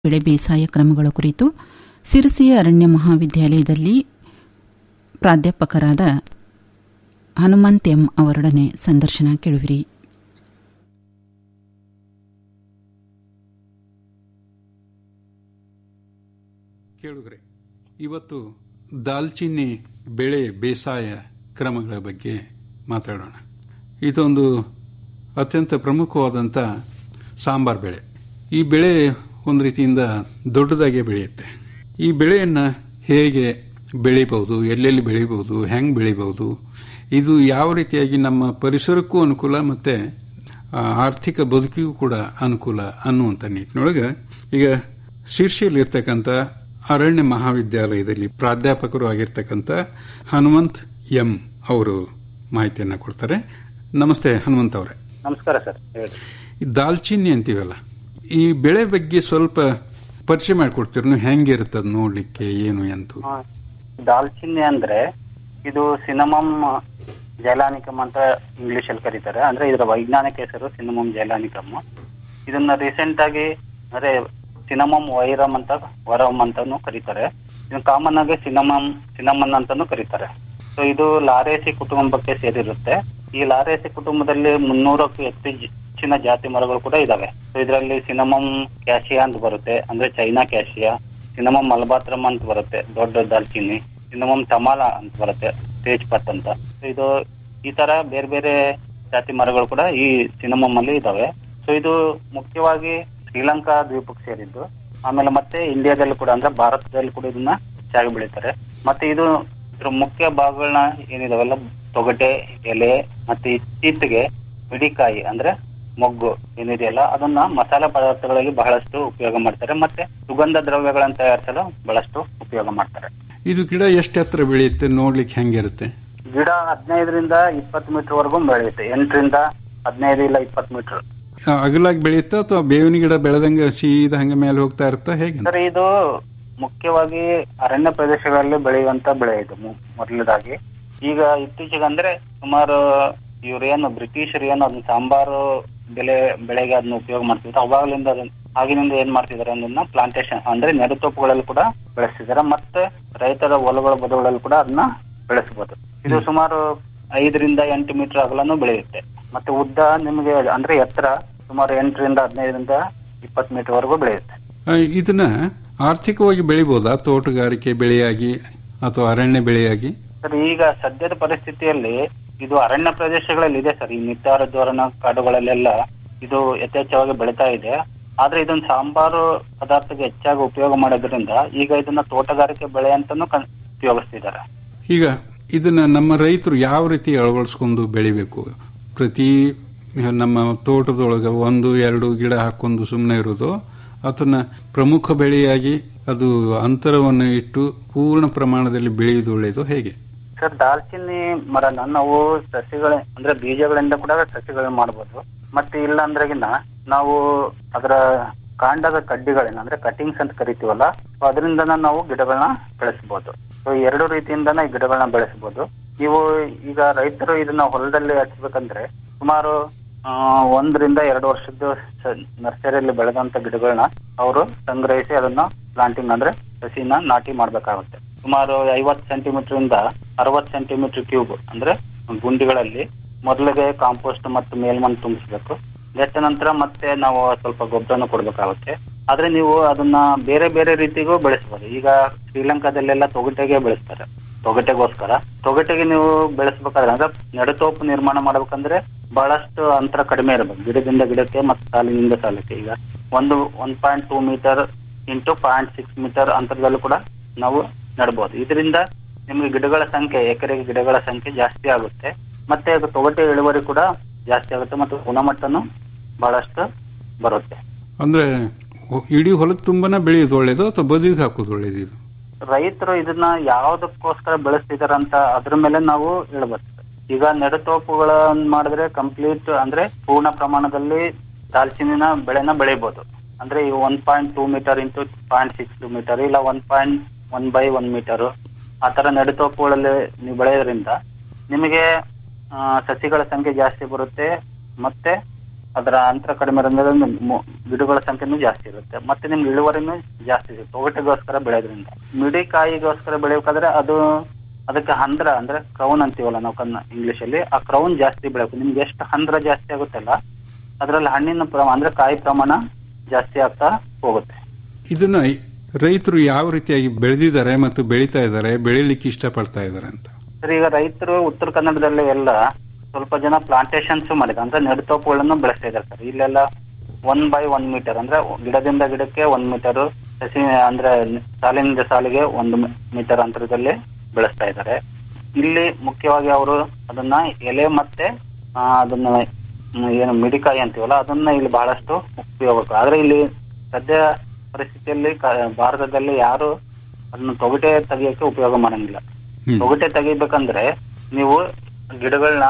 ಬೆಳೆ ಬೇಸಾಯ ಕ್ರಮಗಳ ಕುರಿತು ಸಿರಸಿಯ ಅರಣ್ಯ ಮಹಾವಿದ್ಯಾಲಯದಲ್ಲಿ ಪ್ರಾಧ್ಯಾಪಕರಾದ ಹನುಮಂತ್ ಎಂ ಅವರೊಡನೆ ಸಂದರ್ಶನ ಕೇಳುವಿರಿ ಕೇಳುಗ್ರೆ ಇವತ್ತು ದಾಲ್ಚಿನ್ನಿ ಬೆಳೆ ಬೇಸಾಯ ಕ್ರಮಗಳ ಬಗ್ಗೆ ಮಾತಾಡೋಣ ಇದೊಂದು ಅತ್ಯಂತ ಪ್ರಮುಖವಾದಂಥ ಸಾಂಬಾರ್ ಬೆಳೆ ಈ ಬೆಳೆ ಒಂದು ರೀತಿಯಿಂದ ದೊಡ್ಡದಾಗಿ ಬೆಳೆಯುತ್ತೆ ಈ ಬೆಳೆಯನ್ನು ಹೇಗೆ ಬೆಳಿಬಹುದು ಎಲ್ಲೆಲ್ಲಿ ಬೆಳಿಬಹುದು ಹೆಂಗೆ ಬೆಳಿಬಹುದು ಇದು ಯಾವ ರೀತಿಯಾಗಿ ನಮ್ಮ ಪರಿಸರಕ್ಕೂ ಅನುಕೂಲ ಮತ್ತು ಆರ್ಥಿಕ ಬದುಕಿಗೂ ಕೂಡ ಅನುಕೂಲ ಅನ್ನುವಂಥ ನಿಟ್ಟಿನೊಳಗೆ ಈಗ ಶೀರ್ಷೆಯಲ್ಲಿರ್ತಕ್ಕಂಥ ಅರಣ್ಯ ಮಹಾವಿದ್ಯಾಲಯದಲ್ಲಿ ಪ್ರಾಧ್ಯಾಪಕರು ಆಗಿರ್ತಕ್ಕಂಥ ಹನುಮಂತ್ ಎಂ ಅವರು ಮಾಹಿತಿಯನ್ನು ಕೊಡ್ತಾರೆ ನಮಸ್ತೆ ಹನುಮಂತ್ ಅವರೇ ನಮಸ್ಕಾರ ಸರ್ ಹೇಳಿ ಈ ದಾಲ್ಚಿನ್ನಿ ಅಂತೀವಲ್ಲ ಈ ಬೆಳೆ ಬಗ್ಗೆ ಸ್ವಲ್ಪ ಪರಿಚಯ ಮಾಡಿಕೊಡ್ತೀರ ನೀವು ಹೆಂಗಿರುತ್ತೆ ಅದು ನೋಡ್ಲಿಕ್ಕೆ ಏನು ಎಂತು ಆ, ದಾಲ್ಚಿನ್ನಿ ಅಂದ್ರೆ ಇದು ಸಿನಮಮ್ ಜೈಲಾನಿಕಮ್ ಅಂತ ಇಂಗ್ಲಿಷ್ ಅಲ್ಲಿ ಕರೀತಾರೆ ಅಂದ್ರೆ ಇದರ ವೈಜ್ಞಾನಿಕ ಹೆಸರು ಸಿನಮಮ್ ಜೈಲಾನಿಕಮ್ ಇದನ್ನ ರೀಸೆಂಟ್ ಆಗಿ ಅಂದ್ರೆ ಸಿನಮಮ್ ವೈರಮ್ ಅಂತ ವರಮ್ ಅಂತಾನು ಕರೀತಾರೆ ಇದನ್ನ ಕಾಮನ್ ಆಗಿ ಸಿನಮಮ್ ಸಿನಮನ್ ಅಂತಾನು ಕರೀತಾರೆ ಸೊ ಇದು ಲಾರೇಸಿ ಕುಟುಂಬಕ್ಕೆ ಸೇರಿರುತ್ತೆ ಈ ಲಾರೇಸಿ ಕುಟುಂಬದಲ್ಲಿ ಮುನ್ನೂರಕ್ಕೂ ಹೆಚ್ಚು ಜ- ಹೆಚ್ಚಿನ ಜಾತಿ ಮರಗಳು ಕೂಡ ಇದಾವೆ ಸೊ ಇದರಲ್ಲಿ ಸಿನಮಮ್ ಕ್ಯಾಶಿಯಾ ಅಂತ ಬರುತ್ತೆ ಅಂದ್ರೆ ಚೈನಾ ಕ್ಯಾಶಿಯಾ ಸಿನಮಮ್ ಮಲ್ಬಾತ್ರಮ್ ಅಂತ ಬರುತ್ತೆ ದೊಡ್ಡ ದಾಲ್ಚಿನ್ನಿ ಸಿನಮಮ್ ತಮಾಲ ಅಂತ ಬರುತ್ತೆ ತೇಜ್ಪತ್ ಅಂತ So ಇದು ಈ ತರ ಬೇರೆ ಬೇರೆ ಜಾತಿ ಮರಗಳು ಕೂಡ ಈ ಸಿನಮಮ್ ಅಲ್ಲಿ ಇದಾವೆ ಸೊ ಇದು ಮುಖ್ಯವಾಗಿ ಶ್ರೀಲಂಕಾ ದ್ವೀಪಕ್ಕೆ ಸೇರಿದ್ದು ಆಮೇಲೆ ಮತ್ತೆ ಇಂಡಿಯಾದಲ್ಲಿ ಕೂಡ ಅಂದ್ರೆ ಭಾರತದಲ್ಲಿ ಕೂಡ ಇದನ್ನ ಹೆಚ್ಚಾಗಿ ಬೆಳೀತಾರೆ ಮತ್ತೆ ಇದು ಇದ್ರ ಮುಖ್ಯ ಭಾಗಗಳನ್ನ ಏನಿದಾವೆಲ್ಲ ತೊಗಟೆ ಎಲೆ ಮತ್ತೆ ಇತ್ತೀಚೆಗೆ ಮಿಡಿಕಾಯಿ ಅಂದ್ರೆ ಮೊಗ್ಗು ಏನಿದೆಯಲ್ಲ ಅದನ್ನ ಮಸಾಲೆ ಪದಾರ್ಥಗಳಲ್ಲಿ ಬಹಳಷ್ಟು ಉಪಯೋಗ ಮಾಡ್ತಾರೆ ಮತ್ತೆ ಸುಗಂಧ ದ್ರವ್ಯಗಳನ್ನ ತಯಾರಿಸಲು ಬಹಳಷ್ಟು ಉಪಯೋಗ ಮಾಡ್ತಾರೆ ಇದು ಗಿಡ ಎಷ್ಟು ಎತ್ತರ ಬೆಳೆಯುತ್ತೆ ನೋಡ್ಲಿಕ್ಕೆ ಹೆಂಗಿರುತ್ತೆ ಗಿಡ ಹದಿನೈದರಿಂದ ಇಪ್ಪತ್ತು ಮೀಟರ್ ವರೆಗೂ ಬೆಳೆಯುತ್ತೆ ಎಂಟರಿಂದ ಹದಿನೈದು ಇಲ್ಲ ಇಪ್ಪತ್ತು ಮೀಟರ್ ಆ, ಅಗಲಾಗಿ ಬೆಳೆಯುತ್ತಾ ಅಥವಾ ಬೇವಿನ ಗಿಡ ಬೆಳೆದಂಗೆ ಸೀದಾ ಹಂಗೆ ಮೇಲೆ ಹೋಗ್ತಾ ಇರುತ್ತಾ ಹೇಗೆ ಸರ್ ಇದು ಮುಖ್ಯವಾಗಿ ಅರಣ್ಯ ಪ್ರದೇಶಗಳಲ್ಲಿ ಬೆಳೆಯುವಂತ ಬೆಳೆ ಇದು ಮು- ಮೊದಲನೇದಾಗಿ ಈಗ ಇತ್ತೀಚೆಗೆ ಅಂದ್ರೆ ಸುಮಾರು ಇವ್ರು ಏನು ಬ್ರಿಟಿಷರು ಏನು ಅದನ್ನ ಸಾಂಬಾರು ಬೆಲೆ ಬೆಳೆಗೆ ಅದನ್ನ ಉಪಯೋಗ ಮಾಡ್ತಿದ್ರು ಅವಾಗಲಿಂದ ಅದನ್ನ ಆಗಿನಿಂದ ಏನ್ ಮಾಡ್ತಿದಾರೆ ಅದನ್ನ ಪ್ಲಾಂಟೇಶನ್ ಅಂದ್ರೆ ನೆಡುತೋಪುಗಳಲ್ಲಿ ಕೂಡ ಬೆಳೆಸ್ತಿದ್ದಾರೆ ಮತ್ತೆ ರೈತರ ಹೊಲಗಳ ಬದುಗಳಲ್ಲಿ ಕೂಡ ಅದನ್ನ ಬೆಳೆಸಬಹುದು ಇದು ಸುಮಾರು ಐದರಿಂದ ಎಂಟು ಮೀಟರ್ ಅಗಲನು ಬೆಳೆಯುತ್ತೆ ಮತ್ತೆ ಉದ್ದ ನಿಮಗೆ ಅಂದ್ರೆ ಎತ್ತರ ಸುಮಾರು ಎಂಟರಿಂದ ಹದಿನೈದರಿಂದ ಇಪ್ಪತ್ತು ಮೀಟರ್ ವರೆಗೂ ಬೆಳೆಯುತ್ತೆ ಆ, ಇದನ್ನ ಆರ್ಥಿಕವಾಗಿ ಬೆಳಿಬೋದಾ ತೋಟಗಾರಿಕೆ ಬೆಳೆಯಾಗಿ ಅಥವಾ ಅರಣ್ಯ ಬೆಳೆಯಾಗಿ ಸರ್ ಈಗ ಸದ್ಯದ ಪರಿಸ್ಥಿತಿಯಲ್ಲಿ ಇದು ಅರಣ್ಯ ಪ್ರದೇಶಗಳಲ್ಲಿ ಇದೆ ಸರ್ ಈ ನಿತ್ತಾರ ಧೋರಣ ಕಾಡುಗಳಲ್ಲೆಲ್ಲ ಇದು ಯಥೇಚ್ಛವಾಗಿ ಬೆಳೀತಾ ಇದೆ ಆದ್ರೆ ಇದನ್ನ ಸಾಂಬಾರು ಪದಾರ್ಥಕ್ಕೆ ಹೆಚ್ಚಾಗಿ ಉಪಯೋಗ ಮಾಡೋದ್ರಿಂದ ಈಗ ಇದನ್ನ ತೋಟಗಾರಿಕೆ ಬೆಳೆ ಅಂತಾನು ಕನ್- ಉಪಯೋಗಿಸ್ತಿದ್ದಾರೆ ಈಗ ಇದನ್ನ ನಮ್ಮ ರೈತರು ಯಾವ ರೀತಿ ಅಳವಡಿಸ್ಕೊಂಡು ಬೆಳಿಬೇಕು ಪ್ರತಿ ನಮ್ಮ ತೋಟದೊಳಗೆ ಒಂದು ಎರಡು ಗಿಡ ಹಾಕೊಂಡು ಸುಮ್ಮನೆ ಇರೋದು ಅದನ್ನ ಪ್ರಮುಖ ಬೆಳೆಯಾಗಿ ಅದು ಅಂತರವನ್ನು ಇಟ್ಟು ಪೂರ್ಣ ಪ್ರಮಾಣದಲ್ಲಿ ಬೆಳೆಯುವುದು ಒಳ್ಳೆಯದು ಹೇಗೆ ಸರ್ ದಾಲ್ಚಿನ್ನಿ ಮರನ ನಾವು ಸಸಿಗಳ ಅಂದ್ರೆ ಬೀಜಗಳಿಂದ ಕೂಡ ಸಸಿಗಳನ್ನ ಮಾಡ್ಬೋದು ಮತ್ತೆ ಇಲ್ಲ ಅಂದ್ರೆಗಿನ ನಾವು ಅದರ ಕಾಂಡದ ಕಡ್ಡಿಗಳನ್ನ ಅಂದ್ರೆ ಕಟಿಂಗ್ಸ್ ಅಂತ ಕರಿತೀವಲ್ಲ ಸೊ ಅದರಿಂದ ನಾವು ಗಿಡಗಳನ್ನ ಬೆಳೆಸಬಹುದು ಸೊ ಎರಡು ರೀತಿಯಿಂದನೇ ಈ ಗಿಡಗಳನ್ನ ಬೆಳೆಸಬಹುದು ನೀವು ಈಗ ರೈತರು ಇದನ್ನ ಹೊಲದಲ್ಲಿ ಹಚ್ಬೇಕಂದ್ರೆ ಸುಮಾರು ಆ, ಒಂದರಿಂದ ಎರಡು ವರ್ಷದ ಸ- ನರ್ಸರಿಯಲ್ಲಿ ಬೆಳೆದಂತ ಗಿಡಗಳನ್ನ ಅವರು ಸಂಗ್ರಹಿಸಿ ಅದನ್ನ ಪ್ಲಾಂಟಿಂಗ್ ಅಂದ್ರೆ ಸಸಿನ ನಾಟಿ ಮಾಡ್ಬೇಕಾಗುತ್ತೆ ಸುಮಾರು ಐವತ್ತು ಸೆಂಟಿಮೀಟರ್ ಇಂದ ಅರವತ್ತು ಸೆಂಟಿಮೀಟರ್ ಕ್ಯೂಬ್ ಅಂದ್ರೆ ಗುಂಡಿಗಳಲ್ಲಿ ಮೊದಲಿಗೆ ಕಾಂಪೋಸ್ಟ್ ಮತ್ತು ಮೇಲ್ಮಣ್ಣು ತುಂಬಿಸ್ಬೇಕು ನೆಟ್ಟ ನಂತರ ಮತ್ತೆ ನಾವು ಸ್ವಲ್ಪ ಗೊಬ್ಬರನ ಕೊಡ್ಬೇಕಾಗುತ್ತೆ ಆದ್ರೆ ನೀವು ಅದನ್ನ ಬೇರೆ ಬೇರೆ ರೀತಿಗೂ ಬೆಳೆಸಬಹುದು ಈಗ ಶ್ರೀಲಂಕಾದಲ್ಲೆಲ್ಲ ತೊಗಟೆಗೆ ಬೆಳೆಸ್ತಾರೆ ತೊಗಟೆಗೋಸ್ಕರ ತೊಗಟೆಗೆ ನೀವು ಬೆಳೆಸ್ಬೇಕಾದ್ರೆ ಅಂದ್ರೆ ನೆಡತೋಪು ನಿರ್ಮಾಣ ಮಾಡ್ಬೇಕಂದ್ರೆ ಬಹಳಷ್ಟು ಅಂತರ ಕಡಿಮೆ ಇರಬೇಕು ಗಿಡದಿಂದ ಗಿಡಕ್ಕೆ ಮತ್ತು ಸಾಲಿನಿಂದ ಸಾಲಕ್ಕೆ ಈಗ ಒಂದು one point two meter into point six meter ಅಂತರದಲ್ಲೂ ಕೂಡ ನಾವು ನೆಡ್ಬೋದು ಇದರಿಂದ ನಿಮಗೆ ಗಿಡಗಳ ಸಂಖ್ಯೆ ಎಕರೆಗೆ ಗಿಡಗಳ ಸಂಖ್ಯೆ ಜಾಸ್ತಿ ಆಗುತ್ತೆ ಮತ್ತೆ ಅದು ತೊಗಟೆ ಇಳುವರಿ ಕೂಡ ಜಾಸ್ತಿ ಆಗುತ್ತೆ ಮತ್ತು ಗುಣಮಟ್ಟನು ಬಹಳಷ್ಟು ಬರುತ್ತೆ ಅಂದ್ರೆ ಹೊ- ಇಡೀ ಹೊಲದ ತುಂಬಾನೇ ಬೆಳೆಯೋದು ಒಳ್ಳೇದು ಅಥವಾ ಬದಿಗೆ ಹಾಕೋದು ಒಳ್ಳೇದು ಇದು ರೈತರು ಇದನ್ನ ಯಾವ್ದಕ್ಕೋಸ್ಕರ ಬೆಳೆಸ್ತಿದಾರ ಅಂತ ಅದ್ರ ಮೇಲೆ ನಾವು ಹೇಳ್ಬೇಕು ಈಗ ನೆಡತೋಪುಗಳನ್ನ ಮಾಡಿದ್ರೆ ಕಂಪ್ಲೀಟ್ ಅಂದ್ರೆ ಪೂರ್ಣ ಪ್ರಮಾಣದಲ್ಲಿ ದಾಲ್ಚಿನ್ನಿನ ಬೆಳೆನ ಬೆಳಿಬಹುದು ಅಂದ್ರೆ ಈ one point two meter into point six meter ಇಲ್ಲ one point one by one meter ಆ ತರ ನೆಡತೋಪುಗಳಲ್ಲಿ ನೀವು ಬೆಳೆಯೋದ್ರಿಂದ ನಿಮಗೆ ಆ, ಸಸಿಗಳ ಸಂಖ್ಯೆ ಜಾಸ್ತಿ ಬರುತ್ತೆ ಮತ್ತೆ ಅದರ ಅಂತರ ಕಡಿಮೆ ಇರೋದ್ರಿಂದ ಮು- ಗಿಡಗಳ ಸಂಖ್ಯೆನೂ ಜಾಸ್ತಿ ಇರುತ್ತೆ ಮತ್ತೆ ನಿಮ್ಗೆ ಇಳುವರಿನೂ ಜಾಸ್ತಿ ಸಿಗುತ್ತೆ ತೊಗಟೆಗೋಸ್ಕರ ಬೆಳೆಯೋದ್ರಿಂದ ಮಿಡಿಕಾಯಿಗೋಸ್ಕರ ಬೆಳೆಯಬೇಕಾದ್ರೆ ಅದು ಅದಕ್ಕೆ ಹಂದ್ರ ಅಂದ್ರೆ ಕ್ರೌನ್ ಅಂತೀವಲ್ಲ ನಾವು ಕನ್ನ ಇಂಗ್ಲಿಷ್ ಅಲ್ಲಿ ಆ ಕ್ರೌನ್ ಜಾಸ್ತಿ ಬೆಳಕು ನಿಮ್ಗೆ ಎಷ್ಟು ಹಂದ್ರ ಜಾಸ್ತಿ ಆಗುತ್ತಲ್ಲ ಅದರಲ್ಲಿ ಹಣ್ಣಿನ ಪ್ರಮಾಣ ಅಂದ್ರೆ ಕಾಯಿ ಪ್ರಮಾಣ ಜಾಸ್ತಿ ಆಗ್ತಾ ಹೋಗುತ್ತೆ ಇದನ್ನ ರೈತರು ಯಾವ ರೀತಿಯಾಗಿ ಬೆಳೆದಿದ್ದಾರೆ ಮತ್ತು ಬೆಳೀತಾ ಇದ್ದಾರೆ ಬೆಳಿಲಿಕ್ಕೆ ಇಷ್ಟಪಡ್ತಾ ಇದ್ದಾರೆ ಅಂತ ಸರ್ ಈಗ ರೈತರು ಉತ್ತರ ಕನ್ನಡದಲ್ಲಿ ಎಲ್ಲ ಸ್ವಲ್ಪ ಜನ ಪ್ಲಾಂಟೇಶನ್ಸ್ ಮಾಡಿದ್ದಾರೆ ಅಂದ್ರೆ ನೆಡುತೋಪುಗಳನ್ನು ಬೆಳೆಸ್ತಾ ಇದ್ದಾರೆ ಸರ್ ಇಲ್ಲೆಲ್ಲ ಒನ್ ಬೈ ಒನ್ ಮೀಟರ್ ಅಂದ್ರೆ ಗಿಡದಿಂದ ಗಿಡಕ್ಕೆ ಒಂದ್ ಮೀಟರ್ ಸಸಿ ಅಂದ್ರೆ ಸಾಲಿನಿಂದ ಸಾಲಿಗೆ ಒಂದು ಮೀಟರ್ ಅಂತರದಲ್ಲಿ ಬೆಳೆಸ್ತಾ ಇದ್ದಾರೆ ಇಲ್ಲಿ ಮುಖ್ಯವಾಗಿ ಅವರು ಅದನ್ನ ಎಲೆ ಮತ್ತೆ ಆ, ಅದನ್ನ ಮ್, ಏನು ಮಿಡಿಕಾಯಿ ಅಂತೀವಲ್ಲ ಅದನ್ನ ಇಲ್ಲಿ ಬಹಳಷ್ಟು ಉಪಯೋಗ ಆದ್ರೆ ಇಲ್ಲಿ ಸದ್ಯ ಪರಿಸ್ಥಿತಿಯಲ್ಲಿ ಕ- ಭಾರತದಲ್ಲಿ ಯಾರು ಅದನ್ನ ತೊಗಟೆ ತೆಗಿಯಕ್ಕೆ ಉಪಯೋಗ ಮಾಡಂಗಿಲ್ಲ ಹ್ಮ್. ತೊಗಟೆ ತೆಗಿಬೇಕಂದ್ರೆ ನೀವು ಗಿಡಗಳನ್ನ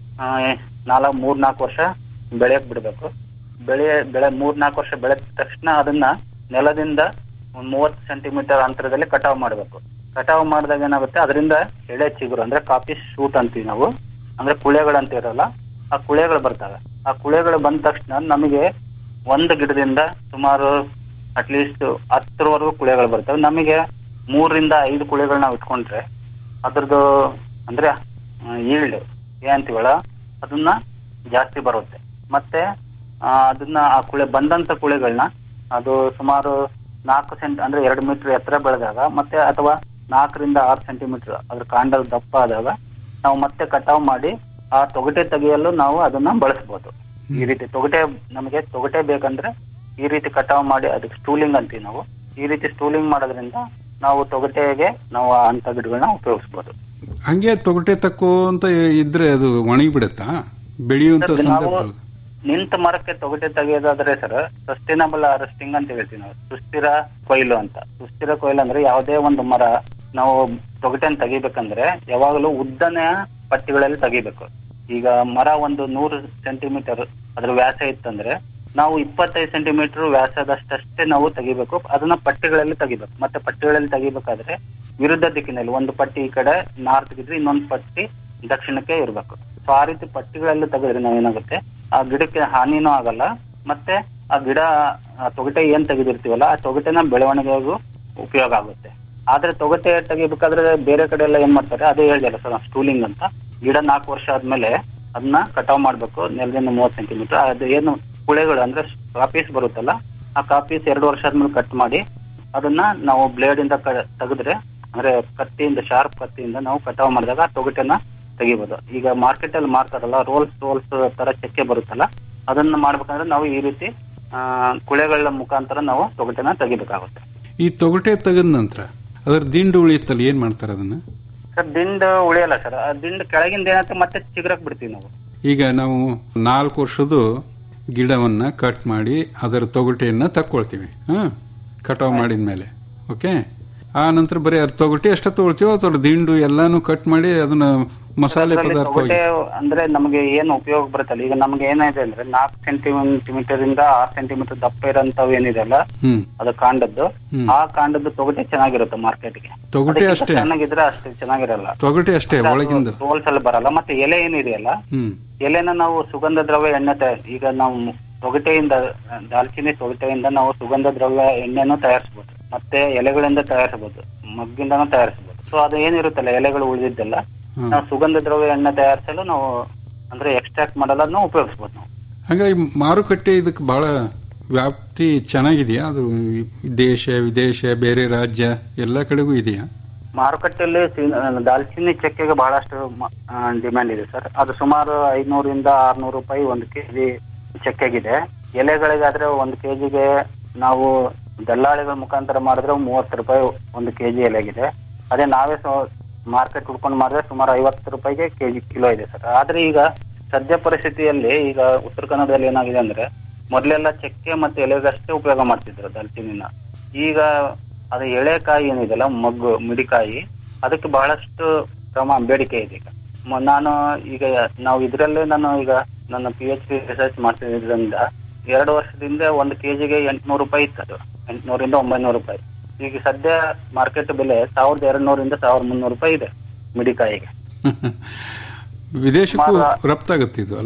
ನಾಲ್ಕು ಮೂರ್ ನಾಲ್ಕು ವರ್ಷ ಬೆಳೆಯಕ್ ಬಿಡ್ಬೇಕು ಬೆಳೆ ಬೆಳೆ ಮೂರ್ ನಾಲ್ಕು ವರ್ಷ ಬೆಳೆದ ತಕ್ಷಣ ಅದನ್ನ ನೆಲದಿಂದ ಒಂದ್ ಮೂವತ್ತು ಸೆಂಟಿಮೀಟರ್ ಅಂತರದಲ್ಲಿ ಕಟಾವ್ ಮಾಡಬೇಕು ಕಟಾವ್ ಮಾಡಿದಾಗ ಏನಾಗುತ್ತೆ ಅದರಿಂದ ಎಳೆ ಚಿಗುರು ಅಂದ್ರೆ ಕಾಫಿ ಶೂಟ್ ಅಂತೀವಿ ನಾವು ಅಂದ್ರೆ ಕುಳೆಗಳು ಅಂತ ಇರಲ್ಲ ಆ ಕುಳೆಗಳು ಬರ್ತವೆ ಆ ಕುಳೆಗಳು ಬಂದ ತಕ್ಷಣ ನಮಗೆ ಒಂದು ಗಿಡದಿಂದ ಸುಮಾರು ಅಟ್ಲೀಸ್ಟ್ ಹತ್ತರವರೆಗೂ ಕುಳೆಗಳು ಬರ್ತವೆ ನಮಗೆ ಮೂರರಿಂದ ಐದು ಕುಳೆಗಳು ನಾವು ಇಟ್ಕೊಂಡ್ರೆ ಅದ್ರದ್ದು ಅಂದ್ರೆ ಈಲ್ಡ್ ಏನಂತೀವಲ್ಲ ಅದನ್ನ ಜಾಸ್ತಿ ಬರುತ್ತೆ ಮತ್ತೆ ಆ, ಅದನ್ನ ಆ ಕುಳೆ ಬಂದಂತ ಕುಳೆಗಳನ್ನ ಅದು ಸುಮಾರು ನಾಲ್ಕು ಸೆಂಟ್ ಅಂದ್ರೆ ಎರಡು ಮೀಟರ್ ಎತ್ತರ ಬೆಳೆದಾಗ ಮತ್ತೆ ಅಥವಾ ನಾಲ್ಕರಿಂದ ಆರು ಸೆಂಟಿಮೀಟರ್ ಅದ್ರ ಕಾಂಡದ ದಪ್ಪ ಆದಾಗ ನಾವು ಮತ್ತೆ ಕಟಾವ್ ಮಾಡಿ ಆ ತೊಗಟೆ ತೆಗೆಯಲು ನಾವು ಅದನ್ನ ಬಳಸ್ಬೋದು ಈ ರೀತಿ ತೊಗಟೆ ನಮಗೆ ತೊಗಟೆ ಬೇಕಂದ್ರೆ ಈ ರೀತಿ ಕಟಾವ್ ಮಾಡಿ ಅದಕ್ಕೆ ಸ್ಟೂಲಿಂಗ್ ಅಂತೀವಿ ನಾವು ಈ ರೀತಿ ಸ್ಟೂಲಿಂಗ್ ಮಾಡೋದ್ರಿಂದ ನಾವು ತೊಗಟೆಗೆ ನಾವು ಅಂತ ಗಿಡಗಳನ್ನ ಉಪಯೋಗಿಸ್ಬೋದು ಹಂಗೆ ತೊಗಟೆ ತಕ್ಕೋ ಅಂತ ಇದ್ರೆ ಅದು ಒಣಗಿ ಬಿಡುತ್ತಾ ಬೆಳೆಯುವಂತ ಸರ್, ನಾವು ಸಂದರ್ಭ ನಿಂತ ಮರಕ್ಕೆ ತೊಗಟೆ ತೆಗೆಯೋದಾದ್ರೆ ಸರ್ ಸಸ್ಟೈನಬಲ್ ಹಾರ್ವೆಸ್ಟಿಂಗ್ ಅಂತ ಹೇಳ್ತೀವಿ ನಾವು ಸುಸ್ಥಿರ ಕೊಯ್ಲು ಅಂತ ಸುಸ್ಥಿರ ಕೊಯ್ಲು ಅಂದ್ರೆ ಯಾವುದೇ ಒಂದು ಮರ ನಾವು ತೊಗಟೆನ ತೆಗಿಬೇಕಂದ್ರೆ ಯಾವಾಗಲೂ ಉದ್ದನೆಯ ಪಟ್ಟಿಗಳಲ್ಲಿ ತೆಗಿಬೇಕು ಈಗ ಮರ ಒಂದು ನೂರು ಸೆಂಟಿಮೀಟರ್ ಅದ್ರ ವ್ಯಾಸ ಇತ್ತಂದ್ರೆ ನಾವು ಇಪ್ಪತ್ತೈದು ಸೆಂಟಿಮೀಟರ್ ವ್ಯಾಸದಷ್ಟಷ್ಟೇ ನಾವು ತೆಗಿಬೇಕು ಅದನ್ನ ಪಟ್ಟಿಗಳಲ್ಲಿ ತೆಗಿಬೇಕು ಮತ್ತೆ ಪಟ್ಟಿಗಳಲ್ಲಿ ತೆಗಿಬೇಕಾದ್ರೆ ವಿರುದ್ಧ ದಿಕ್ಕಿನಲ್ಲಿ ಒಂದು ಪಟ್ಟಿ ಈ ಕಡೆ ನಾರ್ತ್ ಇದ್ರೆ ಇನ್ನೊಂದು ಪಟ್ಟಿ ದಕ್ಷಿಣಕ್ಕೆ ಇರಬೇಕು ಸೊ ಆ ರೀತಿ ಪಟ್ಟಿಗಳಲ್ಲಿ ತೆಗೆದ್ರೆ ನಾವೇನಾಗುತ್ತೆ ಆ ಗಿಡಕ್ಕೆ ಹಾನಿನೂ ಆಗಲ್ಲ ಮತ್ತೆ ಆ ಗಿಡ ಆ ತೊಗಟೆ ಏನ್ ತೆಗೆದಿರ್ತೀವಲ್ಲ ಆ ತೊಗಟೆನ ಬೆಳವಣಿಗೆಗೂ ಉಪಯೋಗ ಆಗುತ್ತೆ ಆದ್ರೆ ತೊಗಟೆ ತೆಗಿಬೇಕಾದ್ರೆ ಬೇರೆ ಕಡೆ ಎಲ್ಲ ಏನ್ ಮಾಡ್ತಾರೆ ಅದೇ ಹೇಳಿದಲ್ಲ ಸರ್ ಸ್ಟೂಲಿಂಗ್ ಅಂತ ಗಿಡ ನಾಲ್ಕು ವರ್ಷ ಆದ್ಮೇಲೆ ಅದನ್ನ ಕಟಾವ್ ಮಾಡ್ಬೇಕು ನೆಲದಿಂದ ಮೂವತ್ತು ಸೆಂಟಿಮೀಟರ್ ಅದು ಏನು ಕುಳೆಗಳು ಅಂದ್ರೆ ಕಾಪೀಸ್ ಬರುತ್ತಲ್ಲ ಆ ಕಾಪೀಸ್ ಎರಡು ವರ್ಷ ಆದ್ಮೇಲೆ ಕಟ್ ಮಾಡಿ ಅದನ್ನ ನಾವು ಬ್ಲೇಡ್ ಇಂದ ಕ- ತೆಗೆದ್ರೆ ಅಂದ್ರೆ ಕತ್ತಿಯಿಂದ ಶಾರ್ಪ್ ಕತ್ತಿಯಿಂದ ನಾವು ಕಟಾವ್ ಮಾಡಿದಾಗ ಆ ತೊಗಟೆನ ತೆಗಿಬೋದು ಈಗ ಮಾರ್ಕೆಟ್ ಅಲ್ಲಿ ಮಾರ್ತಾರಲ್ಲ ರೋಲ್ಸ್ ರೋಲ್ಸ್ ತರ ಚಕ್ಕೆ ಬರುತ್ತಲ್ಲ ಅದನ್ನ ಮಾಡ್ಬೇಕಂದ್ರೆ ನಾವು ಈ ರೀತಿ ಆ, ಕುಳೆಗಳ ಮುಖಾಂತರ ನಾವು ತೊಗಟೆನ ತೆಗಿಬೇಕಾಗುತ್ತೆ ಈ ತೊಗಟೆ ತೆಗೆದ ನಂತರ ಅದರ ದಿಂಡು ಉಳಿಯುತ್ತಲ್ಲ ಏನ್ ಮಾಡ್ತಾರೆ ಅದನ್ನ ಸರ್ ದಿಂಡು ಉಳಿಯಲ್ಲ ಸರ್ ಆ ದಿಂಡು ಕೆಳಗಿಂದ ಏನಾಗುತ್ತೆ ಮತ್ತೆ ಚಿಗುರಕ್ ಬಿಡ್ತೀವಿ ನಾವು ಈಗ ನಾವು ನಾಲ್ಕು ವರ್ಷದ ಗಿಡವನ್ನ ಕಟ್ ಮಾಡಿ ಅದರ ತೊಗಟೆಯನ್ನ ತಕ್ಕೊಳ್ತೀವಿ ಹಾ ಕಟಾವ್ ಮಾಡಿದ್ಮೇಲೆ ಓಕೆ ಆ ನಂತರ ಬರೀ ಅದ್ರ ತೊಗಟೆ ಅಷ್ಟ ತಗೊಳ್ತೀವೋ ಅಥವಾ ದಿಂಡು ಎಲ್ಲಾನು ಕಟ್ ಮಾಡಿ ಅದನ್ನ ಮಸಾಲೆ ಅದ್ರಲ್ಲಿ ಪದಾರ್ಥವಾಗಿ ತೊಗಟೆ ಅಂದ್ರೆ ನಮಗೆ ಏನು ಉಪಯೋಗ ಬರುತ್ತಲ್ಲ ಈಗ ನಮ್ಗೆ ಏನಿದೆ ಅಂದ್ರೆ ನಾಲ್ಕು ಸೆಂಟಿಮೀಟರ್ ಇಂದ ಆರು ಸೆಂಟಿಮೀಟರ್ ದಪ್ಪ ಇರೋಂಥವು ಏನಿದೆಲ್ಲ ಹ್ಮ್ ಅದು ಕಾಂಡದ್ದು ಹ್ಮ್. ಆ ಕಾಂಡದ್ದು ತೊಗಟೆ ಚೆನ್ನಾಗಿರುತ್ತೆ ಮಾರ್ಕೆಟ್ಗೆ ತೊಗಟೆ ಅಷ್ಟೇ ಚೆನ್ನಾಗಿದ್ರೆ ಅಷ್ಟು ಚೆನ್ನಾಗಿರಲ್ಲ ತೊಗಟೆ ಅಷ್ಟೇ ಒಳಗಿಂದ ರೋಲ್ಸ್ ಅಲ್ಲಿ ಬರಲ್ಲ ಮತ್ತೆ ಎಲೆ ಏನಿದೆಯಲ್ಲ ಹ್ಮ್ ಎಲೆನ ನಾವು ಸುಗಂಧ ದ್ರವ್ಯ ಎಣ್ಣೆ ತಯಾರ ಈಗ ನಾವು ತೊಗಟೆಯಿಂದ ದಾಲ್ಚಿನ್ನಿ ತೊಗಟೆಯಿಂದ ನಾವು ಸುಗಂಧ ದ್ರವ್ಯ ಎಣ್ಣೆನೂ ತಯಾರಿಸಬಹುದು ಮತ್ತೆ ಎಲೆಗಳಿಂದ ತಯಾರಿಸಬಹುದು ಮಗ್ಗಿಂದನೂ ತಯಾರಿಸಬಹುದು ಸೊ ಅದು ಏನಿರುತ್ತಲ್ಲ ಎಲೆಗಳು ಉಳಿದಿದ್ದೆಲ್ಲ ಹ್ಮ್. ನಾವು ಸುಗಂಧ ದ್ರವ್ಯ ಎಣ್ಣೆ ತಯಾರಿಸಲು ನಾವು ಅಂದ್ರೆ ಎಕ್ಸ್ಟ್ರಾಕ್ಟ್ ಮಾಡಲನ್ನು ಉಪಯೋಗಿಸಬಹುದು ನಾವು ಹಾಗಾಗಿ ಮಾರುಕಟ್ಟೆ ಇದಕ್ಕೆ ಬಹಳ ವ್ಯಾಪ್ತಿ ಚೆನ್ನಾಗಿದೆಯಾ ಅದು ದೇಶ ವಿದೇಶ ಬೇರೆ ರಾಜ್ಯ ಎಲ್ಲ ಕಡೆಗೂ ಇದೆಯಾ ಮಾರುಕಟ್ಟೆಯಲ್ಲಿ ಸಿ- ದಾಲ್ಚಿನ್ನಿ ಚಕ್ಕೆಗೆ ಬಹಳಷ್ಟು ಡಿಮ್ಯಾಂಡ್ ಇದೆ ಸರ್ ಅದು ಸುಮಾರು ಐನೂರಿಂದ ಆರ್ನೂರು ರೂಪಾಯಿ ಒಂದು ಕೆಜಿ ಚಕ್ಕೆಗಿದೆ ಎಲೆಗಳಿಗಾದ್ರೆ ಒಂದು ಕೆಜಿಗೆ ನಾವು ದಲ್ಲಾಳಿಗಳ ಮುಖಾಂತರ ಮಾಡಿದ್ರೆ ಮೂವತ್ತು ರೂಪಾಯಿ ಒಂದು ಕೆಜಿ ಎಲೆಗಿದೆ ಅದೇ ನಾವೇ ಮಾರ್ಕೆಟ್ ಹುಡ್ಕೊಂಡು ಮಾಡಿದ್ರೆ ಸುಮಾರು ಐವತ್ತು ರೂಪಾಯಿಗೆ ಕೆಜಿ ಕಿಲೋ ಇದೆ ಸರ್ ಆದ್ರೆ ಈಗ ಸದ್ಯ ಪರಿಸ್ಥಿತಿಯಲ್ಲಿ ಈಗ ಉತ್ತರ ಕನ್ನಡದಲ್ಲಿ ಏನಾಗಿದೆ ಅಂದ್ರೆ ಮೊದಲೆಲ್ಲ ಚಕ್ಕೆ ಮತ್ತೆ ಎಲೆಗಷ್ಟೇ ಉಪಯೋಗ ಮಾಡ್ತಿದ್ರು ದಾಲ್ಚಿನ್ನಿನ ಈಗ ಅದು ಎಳೆಕಾಯಿ ಏನಿದೆಯಲ್ಲ ಮಗ್ಗು ಮಿಡಿಕಾಯಿ ಅದಕ್ಕೆ ಬಹಳಷ್ಟು ಪ್ರಮಾಣ ಬೇಡಿಕೆ ಇದೆ ಈಗ ಮ- ನಾನು ಈಗ ನಾವು ಇದರಲ್ಲೇ ನಾನು ಈಗ ನನ್ನ ಪಿ ಎಚ್ ಡಿ ರಿಸರ್ಚ್ ಮಾಡ್ತಿದ್ರಿಂದ ಎರಡು ವರ್ಷದಿಂದ ಒಂದು ಕೆಜಿಗೆ ಎಂಟ್ನೂರು ರೂಪಾಯಿ ಇತ್ತು ಅದು ಎಂಟ್ನೂರಿಂದ ಒಂಬೈನೂರು ರೂಪಾಯಿ ಈಗ ಸದ್ಯ ಮಾರ್ಕೆಟ್ ಬೆಲೆ ಸಾವಿರದ ಎರಡು ನೂರಿಂದ ಸಾವಿರದ ಮುನ್ನೂರು ರೂಪಾಯಿ ಇದೆ ಮಿಡಿಕಾಯಿಗೆ ವಿದೇಶಕ್ಕೂ ಮಾರ- ರಫ್ತಾಗುತ್ತೆ ಇದು ಅಲ್ಲ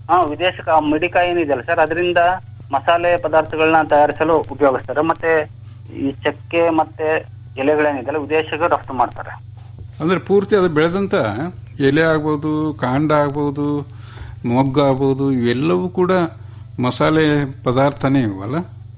ಹಾ ವಿದೇಶಕ ಮಿಡಿಕಾಯಿ ಏನಿದೆಯಲ್ಲ ಸರ್ ಅದರಿಂದ ಮಸಾಲೆ ಪದಾರ್ಥಗಳನ್ನ ತಯಾರಿಸಲು ಉಪಯೋಗಿಸ್ತಾರೆ ಮತ್ತೆ ಈ ಚಕ್ಕೆ ಮತ್ತೆ ಎಲೆಗಳೇನಿದೆಯಲ್ಲ ವಿದೇಶಕ್ಕೆ ರಫ್ತು ಮಾಡ್ತಾರೆ ಅಂದ್ರೆ ಪೂರ್ತಿ ಅದು ಬೆಳೆದಂತ ಎಲೆ ಆಗ್ಬೋದು ಕಾಂಡ ಆಗ್ಬೋದು ಮೊಗ್ಗು ಆಗ್ಬೋದು ಇವೆಲ್ಲವೂ ಕೂಡ ಮಸಾಲೆ ಪದಾರ್ಥನೇ ಇವಲ್ಲ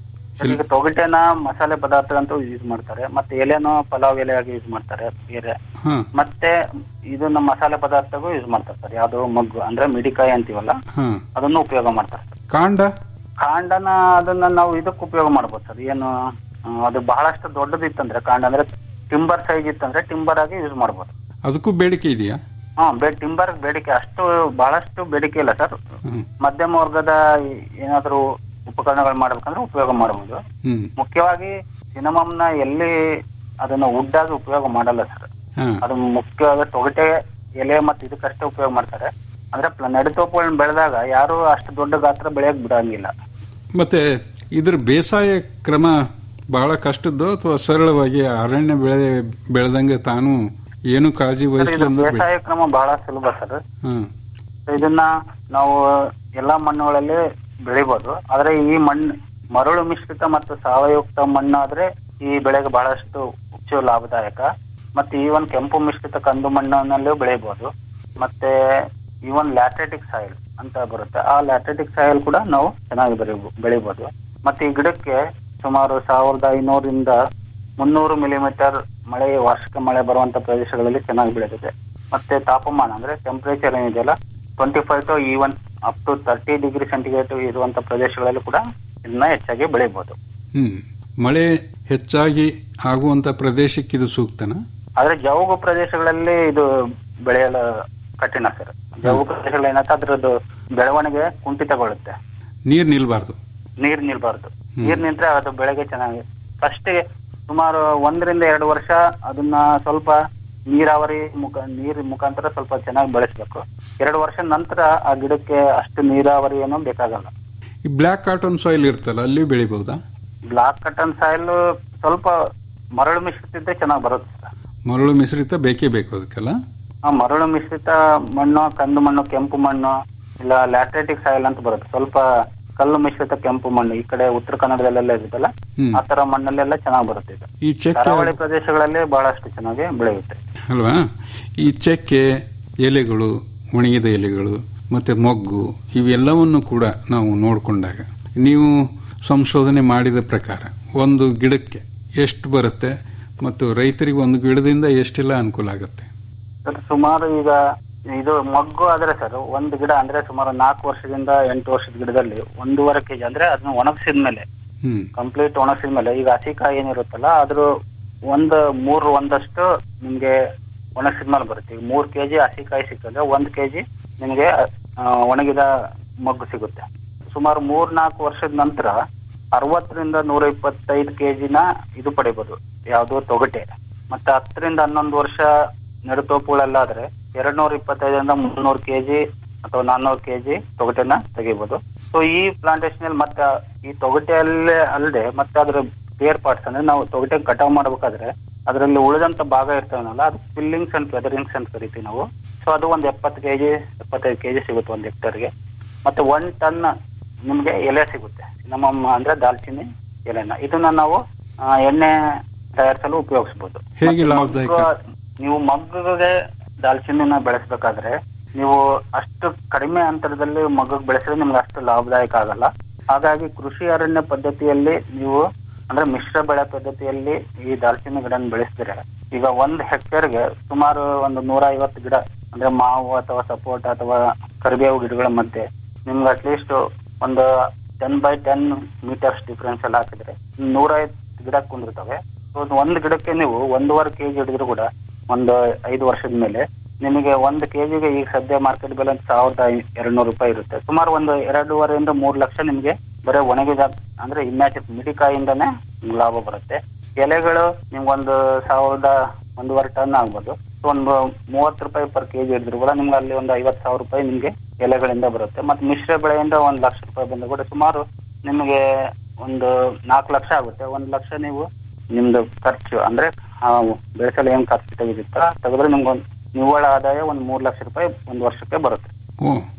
ಈಗ ತೊಗಟೆನ ಮಸಾಲೆ ಪದಾರ್ಥ ಅಂತ ಯೂಸ್ ಮಾಡ್ತಾರೆ ಮತ್ತೆ ಎಲೆನೂ ಪಲಾವ್ ಎಲೆಯಾಗಿ ಯೂಸ್ ಮಾಡ್ತಾರೆ ಬೇರೆ ಹಾ ಮತ್ತೆ ಇದನ್ನ ಮಸಾಲೆ ಪದಾರ್ಥಗೂ ಯೂಸ್ ಮಾಡ್ತಾರೆ ಸರ್ ಯಾವ್ದು ಮಗ್ಗು ಅಂದ್ರೆ ಮಿಡಿಕಾಯಿ ಅಂತೀವಲ್ಲ ಹಾ ಅದನ್ನು ಉಪಯೋಗ ಮಾಡ್ತಾರೆ ಸರ್ ಕಾಂಡ ಕಾಂಡನ ಅದನ್ನ ನಾವು ಇದಕ್ಕೆ ಉಪಯೋಗ ಮಾಡ್ಬೋದು ಸರ್ ಏನು ಆ, ಅದು ಬಹಳಷ್ಟು ದೊಡ್ಡದಿತ್ತಂದ್ರೆ ಕಾಂಡ ಅಂದ್ರೆ ಟಿಂಬರ್ ಸೈಜ್ ಇತ್ತಂದ್ರೆ ಟಿಂಬರ್ ಆಗಿ ಯೂಸ್ ಮಾಡ್ಬೋದು ಅದಕ್ಕೂ ಬೇಡಿಕೆ ಇದೆಯಾ ಹಾ ಬೇ ಟಿಂಬರ್ ಬೇಡಿಕೆ ಅಷ್ಟು ಬಹಳಷ್ಟು ಬೇಡಿಕೆ ಇಲ್ಲ ಸರ್ ಹ್ಮ್ ಮಧ್ಯಮ ವರ್ಗದ ಏನಾದರೂ ಉಪಕರಣಗಳು ಮಾಡ್ಬೇಕಂದ್ರೆ ಉಪಯೋಗ ಮಾಡಬಹುದು ಹ್ಮ್ ಮುಖ್ಯವಾಗಿ ಸಿನಮಮ್ನ ಎಲ್ಲಿ ಅದನ್ನ ವುಡ್ ಆಗಿ ಉಪಯೋಗ ಮಾಡಲ್ಲ ಸರ್ ಹಾ ಅದು ಮುಖ್ಯವಾಗಿ ತೊಗಟೆ ಎಲೆ ಮತ್ತೆ ಇದಕ್ಕಷ್ಟೇ ಉಪಯೋಗ ಮಾಡ್ತಾರೆ ಅಂದ್ರೆ ಪ್ಲ- ನಡಿತೋಪುಗಳನ್ನ ಬೆಳೆದಾಗ ಯಾರು ಅಷ್ಟು ದೊಡ್ಡ ಗಾತ್ರ ಬೆಳೆಯಕ್ ಬಿಡಂಗಿಲ್ಲ ಮತ್ತೆ ಇದ್ರ ಬೇಸಾಯ ಕ್ರಮ ಬಹಳ ಕಷ್ಟದ್ದು ಅಥವಾ ಸರಳವಾಗಿ ಅರಣ್ಯ ಬೆಳೆ ಬೆಳೆದಂಗೆ ತಾನು ಏನು ಕಾಳಜಿ ಸರ್, ಇದು ವಹಿಸಲು ಬೇಸಾಯ ಕ್ರಮ ಬಹಳ ಸುಲಭ ಸರ್ ಹ್ಮ್ ಇದನ್ನ ನಾವು ಎಲ್ಲಾ ಮಣ್ಣುಗಳಲ್ಲಿ ಬೆಳಿಬಹುದು ಆದ್ರೆ ಈ ಮಣ್ಣು ಮರಳು ಮಿಶ್ರಿತ ಮತ್ತು ಸಾವಯುಕ್ತ ಮಣ್ಣಾದ್ರೆ ಈ ಬೆಳೆಗೆ ಬಹಳಷ್ಟು ಹೆಚ್ಚು ಲಾಭದಾಯಕ ಮತ್ತೆ ಈವನ್ ಕೆಂಪು ಮಿಶ್ರಿತ ಕಂದು ಮಣ್ಣಿನಲ್ಲೂ ಬೆಳಿಬಹುದು ಮತ್ತೆ ಈವನ್ ಲ್ಯಾಟ್ರೆಟಿಕ್ ಸಾಯಿಲ್ ಅಂತ ಬರುತ್ತೆ ಆ ಲ್ಯಾಟ್ರೆಟಿಕ್ ಸಾಯಿಲ್ ಕೂಡ ನಾವು ಚೆನ್ನಾಗಿ ಬೆಳಿಬೋ ಬೆಳಿಬಹುದು ಮತ್ತೆ ಈ ಗಿಡಕ್ಕೆ ಸುಮಾರು ಸಾವಿರದ ಐನೂರಿಂದ ಮುನ್ನೂರು ಮಿಲಿಮೀಟರ್ ಮಳೆ ವಾರ್ಷಿಕ ಮಳೆ ಬರುವಂತ ಪ್ರದೇಶಗಳಲ್ಲಿ ಚೆನ್ನಾಗಿ ಬೆಳೆದಿದೆ ಮತ್ತೆ ತಾಪಮಾನ ಅಂದ್ರೆ ಟೆಂಪರೇಚರ್ ಏನಿದೆಯಲ್ಲ twenty five to even up to thirty degree centigrade ಇರುವಂತ ಪ್ರದೇಶಗಳಲ್ಲಿ ಕೂಡ ಇದನ್ನ ಹೆಚ್ಚಾಗಿ ಬೆಳಿಬಹುದು ಹ್ಮ್ ಮಳೆ ಹೆಚ್ಚಾಗಿ ಆಗುವಂತ ಪ್ರದೇಶಕ್ಕೆ ಇದು ಸೂಕ್ತನಾ ಆದ್ರೆ ಜವುಗು ಪ್ರದೇಶಗಳಲ್ಲಿ ಇದು ಬೆಳೆಯಲು ಕಠಿಣ ಸರ್ ಜವುಗು ಪ್ರದೇಶಗಳು ಏನಾಗುತ್ತೆ ಅದ್ರದ್ದು ಬೆಳವಣಿಗೆ ಕುಂಠಿತಗೊಳ್ಳುತ್ತೆ ನೀರ್ ನಿಲ್ಬಾರ್ದು ನೀರ್ ನಿಲ್ಬಾರ್ದು ನೀರ್ ನಿಂತ್ರೆ ಅದು ಬೆಳೆಗೆ ಚೆನ್ನಾಗಿ ಫಸ್ಟ್ ಸುಮಾರು ಒಂದರಿಂದ ಎರಡು ವರ್ಷ ಅದನ್ನ ಸ್ವಲ್ಪ ನೀರಾವರಿ ಮುಖ ನೀರ್ ಮುಖಾಂತರ ಸ್ವಲ್ಪ ಚೆನ್ನಾಗಿ ಬೆಳೆಸ್ಬೇಕು ಎರಡು ವರ್ಷ ನಂತರ ಆ ಗಿಡಕ್ಕೆ ಅಷ್ಟು ನೀರಾವರಿ ಏನೂ ಬೇಕಾಗಲ್ಲ ಈ ಬ್ಲ್ಯಾಕ್ ಕಾಟನ್ ಸಾಯಿಲ್ ಇರ್ತಲ್ಲ ಅಲ್ಲಿ ಬೆಳಿಬಹುದಾ ಬ್ಲಾಕ್ ಕಟನ್ ಸಾಯಿಲ್ ಸ್ವಲ್ಪ ಮರಳು ಮಿಶ್ರಿತ ಇದ್ರೆ ಚೆನ್ನಾಗಿ ಬರುತ್ತೆ ಸರ್ ಮರಳು ಮಿಶ್ರಿತ ಬೇಕೇ ಬೇಕು ಅದಕ್ಕೆಲ್ಲ ಆ ಮರಳು ಮಿಶ್ರಿತ ಮಣ್ಣು ಕಂದು ಮಣ್ಣು ಕೆಂಪು ಮಣ್ಣು ಇಲ್ಲ ಲ್ಯಾಟ್ರೇಟಿಕ್ ಸಾಯಿಲ್ ಅಂತ ಬರುತ್ತೆ ಸ್ವಲ್ಪ ಕಲ್ಲು ಮಿಶ್ರಿತ ಕೆಂಪು ಮಣ್ಣು ಈ ಕಡೆ ಉತ್ತರ ಕನ್ನಡದಲ್ಲೆಲ್ಲ ಇರುತ್ತಲ್ಲ ಹ್ಮ್. ಆ ತರ ಮಣ್ಣಲ್ಲೆಲ್ಲ ಚೆನ್ನಾಗಿ ಬರುತ್ತೆ ಇದು ಈ ಚೆಕ್ಕೆ ಕರಾವಳಿ ಪ್ರದೇಶಗಳಲ್ಲಿ ಬಹಳಷ್ಟು ಚೆನ್ನಾಗಿ ಬೆಳೆಯುತ್ತೆ ಅಲ್ವಾ ಈ ಚೆಕ್ಕೆ ಎಲೆಗಳು ಒಣಗಿದ ಎಲೆಗಳು ಮತ್ತೆ ಮೊಗ್ಗು ಇವೆಲ್ಲವನ್ನು ಕೂಡ ನಾವು ನೋಡಿಕೊಂಡಾಗ ನೀವು ಸಂಶೋಧನೆ ಮಾಡಿದ ಪ್ರಕಾರ ಒಂದು ಗಿಡಕ್ಕೆ ಎಷ್ಟು ಬರುತ್ತೆ ಮತ್ತು ರೈತರಿಗೆ ಒಂದು ಗಿಡದಿಂದ ಎಷ್ಟೆಲ್ಲ ಅನುಕೂಲ ಆಗುತ್ತೆ ಸರ್ ಸುಮಾರು ಈಗ ಇದು ಮಗ್ಗು ಆದ್ರೆ ಸರ್ ಒಂದು ಗಿಡ ಅಂದ್ರೆ ಸುಮಾರು ನಾಲ್ಕು ವರ್ಷದಿಂದ ಎಂಟು ವರ್ಷದ ಗಿಡದಲ್ಲಿ ಒಂದೂವರೆ ಕೆಜಿ ಅಂದ್ರೆ ಅದನ್ನ ಒಣಗಿಸಿದ ಮೇಲೆ ಹ್ಮ್ ಕಂಪ್ಲೀಟ್ ಒಣಗಿಸಿದ ಮೇಲೆ ಈಗ ಹಸಿಕಾಯಿ ಏನಿರುತ್ತಲ್ಲ ಅದ್ರ ಒಂದು ಮೂರು ಒಂದಷ್ಟು ನಿಮ್ಗೆ ಒಣಗಿಸಿದ ಮೇಲೆ ಬರುತ್ತೆ ಈಗ ಮೂರ್ ಕೆಜಿ ಹಸಿಕಾಯಿ ಸಿಕ್ಕಂದ್ರೆ ಒಂದ್ ಕೆಜಿ ನಿಮ್ಗೆ ಆ, ಒಣಗಿದ ಮಗ್ಗು ಸಿಗುತ್ತೆ ಸುಮಾರು ಮೂರ್ ನಾಲ್ಕು ವರ್ಷದ ನಂತರ ಅರವತ್ತರಿಂದ ನೂರ ಇಪ್ಪತ್ತೈದು ಕೆಜಿನ ಇದು ಪಡಿಬೋದು ಯಾವುದು ತೊಗಟೆ ಮತ್ತೆ ಹತ್ತರಿಂದ ಹನ್ನೊಂದು ವರ್ಷ ನೆಡುತೋಪುಗಳಲ್ಲಾದ್ರೆ ಎರಡ್ ನೂರ ಇಪ್ಪತ್ತೈದರಿಂದ ಮುನ್ನೂರು ಕೆಜಿ ಅಥವಾ ನಾನ್ನೂರು ಕೆಜಿ ತೊಗಟೆನ ತೆಗಿಬಹುದು ಸೊ ಈ ಪ್ಲಾಂಟೇಶನ್ ಅಲ್ಲಿ ಮತ್ತೆ ಈ ತೊಗಟೆಯಲ್ಲೇ ಅಲ್ಲದೆ ಮತ್ತೆ ಅದ್ರ ಬೇರ್ ಪಾರ್ಟ್ಸ್ ಅಂದ್ರೆ ನಾವು ತೊಗಟೆ ಕಟಾವ್ ಮಾಡ್ಬೇಕಾದ್ರೆ ಅದರಲ್ಲಿ ಉಳಿದಂತ ಭಾಗ ಇರ್ತಾವಲ್ಲ ಅದು ಫಿಲ್ಲಿಂಗ್ಸ್ ಅಂಡ್ ಫೆದರಿಂಗ್ಸ್ ಅಂತ ಕರಿತೀವಿ ನಾವು ಸೊ ಅದು ಒಂದು ಎಪ್ಪತ್ತು ಕೆಜಿ ಎಪ್ಪತ್ತೈದು ಕೆಜಿ ಸಿಗುತ್ತೆ ಒಂದು ಹೆಕ್ಟರ್ಗೆ ಮತ್ತೆ ಒನ್ ಟನ್ ನಿಮ್ಗೆ ಎಲೆ ಸಿಗುತ್ತೆ ನಮ್ಮ ಅಂದ್ರೆ ದಾಲ್ಚಿನ್ನಿ ಎಲೆನ ಇದನ್ನ ನಾವು ಆ, ಎಣ್ಣೆ ತಯಾರಿಸಲು ಉಪಯೋಗಿಸಬಹುದು ಹೇಗೆ ಲಾಭದಾಯಕ? ನೀವು ಮಗ್ಗಗೆ ದಾಲ್ಚಿನ್ನಿನ ಬೆಳೆಸಬೇಕಾದ್ರೆ ನೀವು ಅಷ್ಟು ಕಡಿಮೆ ಅಂತರದಲ್ಲಿ ಮಗ್ಗಗ್ ಬೆಳೆಸಿದ್ರೆ ನಿಮ್ಗೆ ಅಷ್ಟು ಲಾಭದಾಯಕ ಆಗಲ್ಲ ಹಾಗಾಗಿ ಕೃಷಿ ಅರಣ್ಯ ಪದ್ಧತಿಯಲ್ಲಿ ನೀವು ಅಂದ್ರೆ ಮಿಶ್ರ ಬೆಳೆ ಪದ್ಧತಿಯಲ್ಲಿ ಈ ದಾಲ್ಚಿನ್ನಿ ಗಿಡನ ಬೆಳೆಸಿದ್ರೆ ಈಗ ಒಂದ್ ಹೆಕ್ಟೇರ್ಗೆ ಸುಮಾರು ಒಂದು ನೂರ ಐವತ್ತು ಗಿಡ ಅಂದ್ರೆ ಮಾವು ಅಥವಾ ಸಪೋಟ ಅಥವಾ ಕರಿಬೇವು ಗಿಡಗಳ ಮಧ್ಯೆ ನಿಮ್ಗೆ ಅಟ್ಲೀಸ್ಟ್ ಒಂದು ten by ten meters difference ಎಲ್ಲ ಹಾಕಿದ್ರೆ ನೂರೈವತ್ತು ಗಿಡ ಕುಂದಿರ್ತವೆ ಸೊ ಒಂದು ಗಿಡಕ್ಕೆ ನೀವು ಒಂದೂವರೆ ಕೆಜಿ ಹಿಡಿದ್ರು ಕೂಡ ಒಂದು ಐದು ವರ್ಷದ ಮೇಲೆ ನಿಮಗೆ ಒಂದು ಕೆಜಿಗೆ ಈಗ ಸದ್ಯ ಮಾರ್ಕೆಟ್ ಬೆಲೆ ಸಾವಿರದ ಎರಡ್ ನೂರು ರೂಪಾಯಿ ಇರುತ್ತೆ ಸುಮಾರು ಒಂದು ಎರಡೂವರೆಯಿಂದ ಮೂರು ಲಕ್ಷ ನಿಮಗೆ ಬರೀ ಒಣಗಿದ ಅಂದ್ರೆ ಇಮ್ಯಾಚ್ ಮಿಡಿಕಾಯಿಂದನೇ ನಿಮ್ಗೆ ಲಾಭ ಬರುತ್ತೆ ಎಲೆಗಳು ನಿಮ್ಗೊಂದು ಸಾವಿರದ ಒಂದೂವರೆ ಟನ್ ಆಗ್ಬೋದು ಸೊ ಒಂದು ಮೂವತ್ತು ರೂಪಾಯಿ ಪರ್ ಕೆಜಿ ಹಿಡಿದ್ರು ಕೂಡ ನಿಮ್ಗೆ ಅಲ್ಲಿ ಒಂದು ಐವತ್ತು ಸಾವಿರ ರೂಪಾಯಿ ನಿಮ್ಗೆ ಎಲೆಗಳಿಂದ ಬರುತ್ತೆ ಮತ್ತೆ ಮಿಶ್ರ ಬೆಳೆಯಿಂದ ಒಂದು ಲಕ್ಷ ರೂಪಾಯಿ ಬಂದು ಕೂಡ ಸುಮಾರು ನಿಮಗೆ ಒಂದು ನಾಲ್ಕು ಲಕ್ಷ ಆಗುತ್ತೆ ಒಂದು ಲಕ್ಷ ನೀವು ನಿಮ್ದು ಖರ್ಚು ಅಂದ್ರೆ ಆ ಬೆಳೆಸಲು ಏನ್ ಖರ್ಚು ತೆಗೆದಿತ್ತ ತೆಗೆದ್ರೆ ನಿಮ್ಗೆ ಒಂದು ನಿವ್ವಳ ಆದಾಯ ಒಂದು ಮೂರು ಲಕ್ಷ ರೂಪಾಯಿ ಒಂದು ವರ್ಷಕ್ಕೆ ಬರುತ್ತೆ ಓ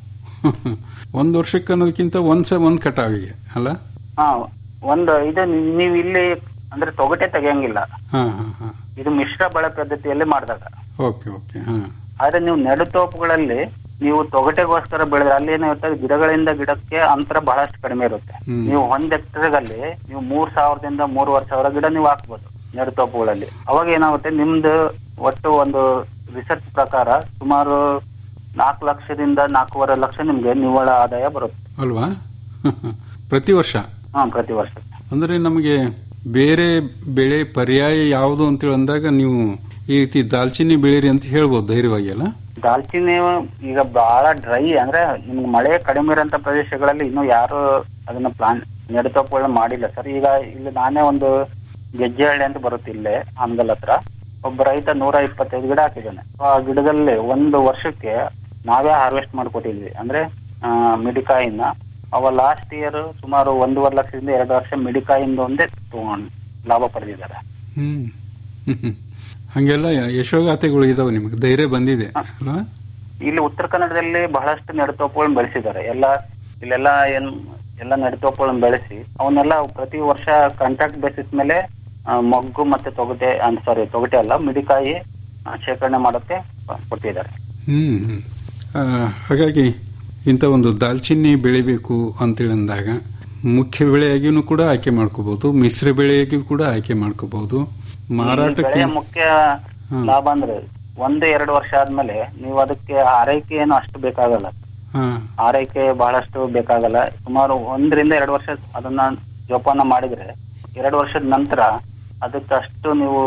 ಒಂದ್ ವರ್ಷಕ್ಕೆ ಅನ್ನೋದಕ್ಕಿಂತ ಒಂದ್ ಸ ಒಂದ್ ಕಟಾವಿಗೆ ಅಲ್ಲ ಹಾ ಒಂದು ಇದು ನೀವು ಇಲ್ಲಿ ಅಂದ್ರೆ ತೊಗಟೆ ತೆಗಿಯಂಗಿಲ್ಲ ಹಾ ಹಾ ಹಾ ಇದು ಮಿಶ್ರ ಬೆಳೆ ಪದ್ಧತಿಯಲ್ಲಿ ಮಾಡಿದಾಗ ಓಕೆ ಓಕೆ ಹಾ ಆದ್ರೆ ನೀವು ನೆಡುತೋಪುಗಳಲ್ಲಿ ನೀವು ತೊಗಟೆಗೋಸ್ಕರ ಬೆಳೆದ್ರೆ ಅಲ್ಲಿ ಏನಿರುತ್ತೆ ಗಿಡಗಳಿಂದ ಗಿಡಕ್ಕೆ ಅಂತರ ಬಹಳಷ್ಟು ಕಡಿಮೆ ಇರುತ್ತೆ ಹ್ಮ್. ನೀವು ಒಂದ್ ಹೆಕ್ಟರ್ಗಲ್ಲಿ ನೀವು ಮೂರ್ ಸಾವಿರದಿಂದ ಮೂರುವರೆ ಸಾವಿರ ಗಿಡ ನೀವು ಹಾಕ್ಬೋದು ನೆಡುತೋಪುಗಳಲ್ಲಿ ಅವಾಗ ಏನಾಗುತ್ತೆ ನಿಮ್ದು ಒಟ್ಟು ಒಂದು ರಿಸರ್ಚ್ ಪ್ರಕಾರ ಸುಮಾರು ನಾಲ್ಕು ಲಕ್ಷದಿಂದ ನಾಲ್ಕೂವರೆ ಲಕ್ಷ ನಿಮ್ಗೆ ನಿವ್ವಳ ಆದಾಯ ಬರುತ್ತೆ ಅಲ್ವಾ ಪ್ರತಿ ವರ್ಷ ಹಾ ಪ್ರತಿ ವರ್ಷ ಅಂದ್ರೆ ನಮಗೆ ಬೇರೆ ಬೆಳೆ ಪರ್ಯಾಯ ಯಾವುದು ಅಂತೇಳಿ ಅಂದಾಗ ನೀವು ಈ ರೀತಿ ದಾಲ್ಚಿನ್ನಿ ಬೆಳೀರಿ ಅಂತ ಹೇಳ್ಬೋದು ಧೈರ್ಯವಾಗಿ ಅಲ್ಲ ದಾಲ್ಚಿನ್ನಿ ಈಗ ಬಹಳ ಡ್ರೈ ಅಂದ್ರೆ ನಿಮ್ಗೆ ಮಳೆ ಕಡಿಮೆ ಇರೋಂಥ ಪ್ರದೇಶಗಳಲ್ಲಿ ಇನ್ನೂ ಯಾರು ಅದನ್ನ ಪ್ಲಾನ್ ನೆಡತೋಪುಗಳನ್ನ ಮಾಡಿಲ್ಲ ಸರ್ ಈಗ ಇಲ್ಲಿ ನಾನೇ ಒಂದು ಗೆಜ್ಜೆಹಳ್ಳಿ ಅಂತ ಬರುತ್ತೆ ಇಲ್ಲೇ ಹಂಗಲ್ ಹತ್ರ ಒಬ್ಬ ರೈತ ನೂರ ಇಪ್ಪತ್ತೈದು ಗಿಡ ಹಾಕಿದ್ದಾನೆ ಆ ಗಿಡದಲ್ಲಿ ಒಂದು ವರ್ಷಕ್ಕೆ ನಾವೇ ಹಾರ್ವೆಸ್ಟ್ ಮಾಡ್ಕೊಟ್ಟಿದ್ವಿ ಅಂದ್ರೆ ಆ, ಮಿಡಿಕಾಯಿನ ಅವ ಲಾಸ್ಟ್ ಇಯರ್ ಸುಮಾರು ಒಂದೂವರೆ ಲಕ್ಷದಿಂದ ಎರಡು ವರ್ಷ ಮಿಡಿಕಾಯಿಂದ ಒಂದೇ ತಗೊಂಡು ಲಾಭ ಪಡೆದಿದ್ದಾರೆ ಹ್ಮ್ ಹ್ಮ್, ಹ್ಮ್. ಹಂಗೆಲ್ಲ ಯಶೋಗಾಥೆಗಳು ಇದಾವೆ ನಿಮಗೆ ಧೈರ್ಯ ಬಂದಿದೆ ಅಲ್ವಾ ಇಲ್ಲಿ ಉತ್ತರ ಕನ್ನಡದಲ್ಲಿ ಬಹಳಷ್ಟು ನೆಡತೋಪುಗಳನ್ನ ಬೆಳೆಸಿದ್ದಾರೆ ಎಲ್ಲ ಇಲ್ಲೆಲ್ಲ ಏನ್ ಎಲ್ಲ ನೆಡತೋಪುಗಳನ್ನ ಬೆಳೆಸಿ ಅವನ್ನೆಲ್ಲ ಪ್ರತಿ ವರ್ಷ ಕಾಂಟ್ರಾಕ್ಟ್ ಬೇಸಿಸ್ ಮೇಲೆ ಆ, ಮೊಗ್ಗು ಮತ್ತೆ ತೊಗಟೆ ಸಾರಿ ತೊಗಟೆ ಅಲ್ಲ ಮಿಡಿಕಾಯಿ ಆ, ಶೇಖರಣೆ ಮಾಡೋಕೆ ಕೊಟ್ಟಿದ್ದಾರೆ ಹ್ಮ್ ಹ್ಮ್. ಆ, ಹಾಗಾಗಿ ಇಂಥ ಒಂದು ದಾಲ್ಚಿನ್ನಿ ಬೆಳಿಬೇಕು ಅಂತೇಳಿ ಅಂದಾಗ ಮುಖ್ಯ ಬೆಳೆಯಾಗಿಯೂ ಕೂಡ ಆಯ್ಕೆ ಮಾಡ್ಕೋಬಹುದು ಮಿಶ್ರ ಬೆಳೆಯಾಗಿಯೂ ಕೂಡ ಆಯ್ಕೆ ಮಾಡ್ಕೋಬಹುದು ಈ ಮಾರಾಟಕ್ಕೆ ಬೆಳೆಯ ಮುಖ್ಯ ಲಾಭ ಅಂದ್ರೆ ಒಂದು ಎರಡು ವರ್ಷ ಆದ್ಮೇಲೆ ನೀವು ಅದಕ್ಕೆ ಆರೈಕೆ ಏನು ಅಷ್ಟು ಬೇಕಾಗಲ್ಲ ಹಾ ಆರೈಕೆ ಬಹಳಷ್ಟು ಬೇಕಾಗಲ್ಲ ಸುಮಾರು ಒಂದರಿಂದ ಎರಡು ವರ್ಷ ಅದನ್ನ ಜೋಪಾನ ಮಾಡಿದ್ರೆ ಎರಡು ವರ್ಷದ ನಂತರ ಅದಕ್ಕೆ ಅಷ್ಟು ನೀವು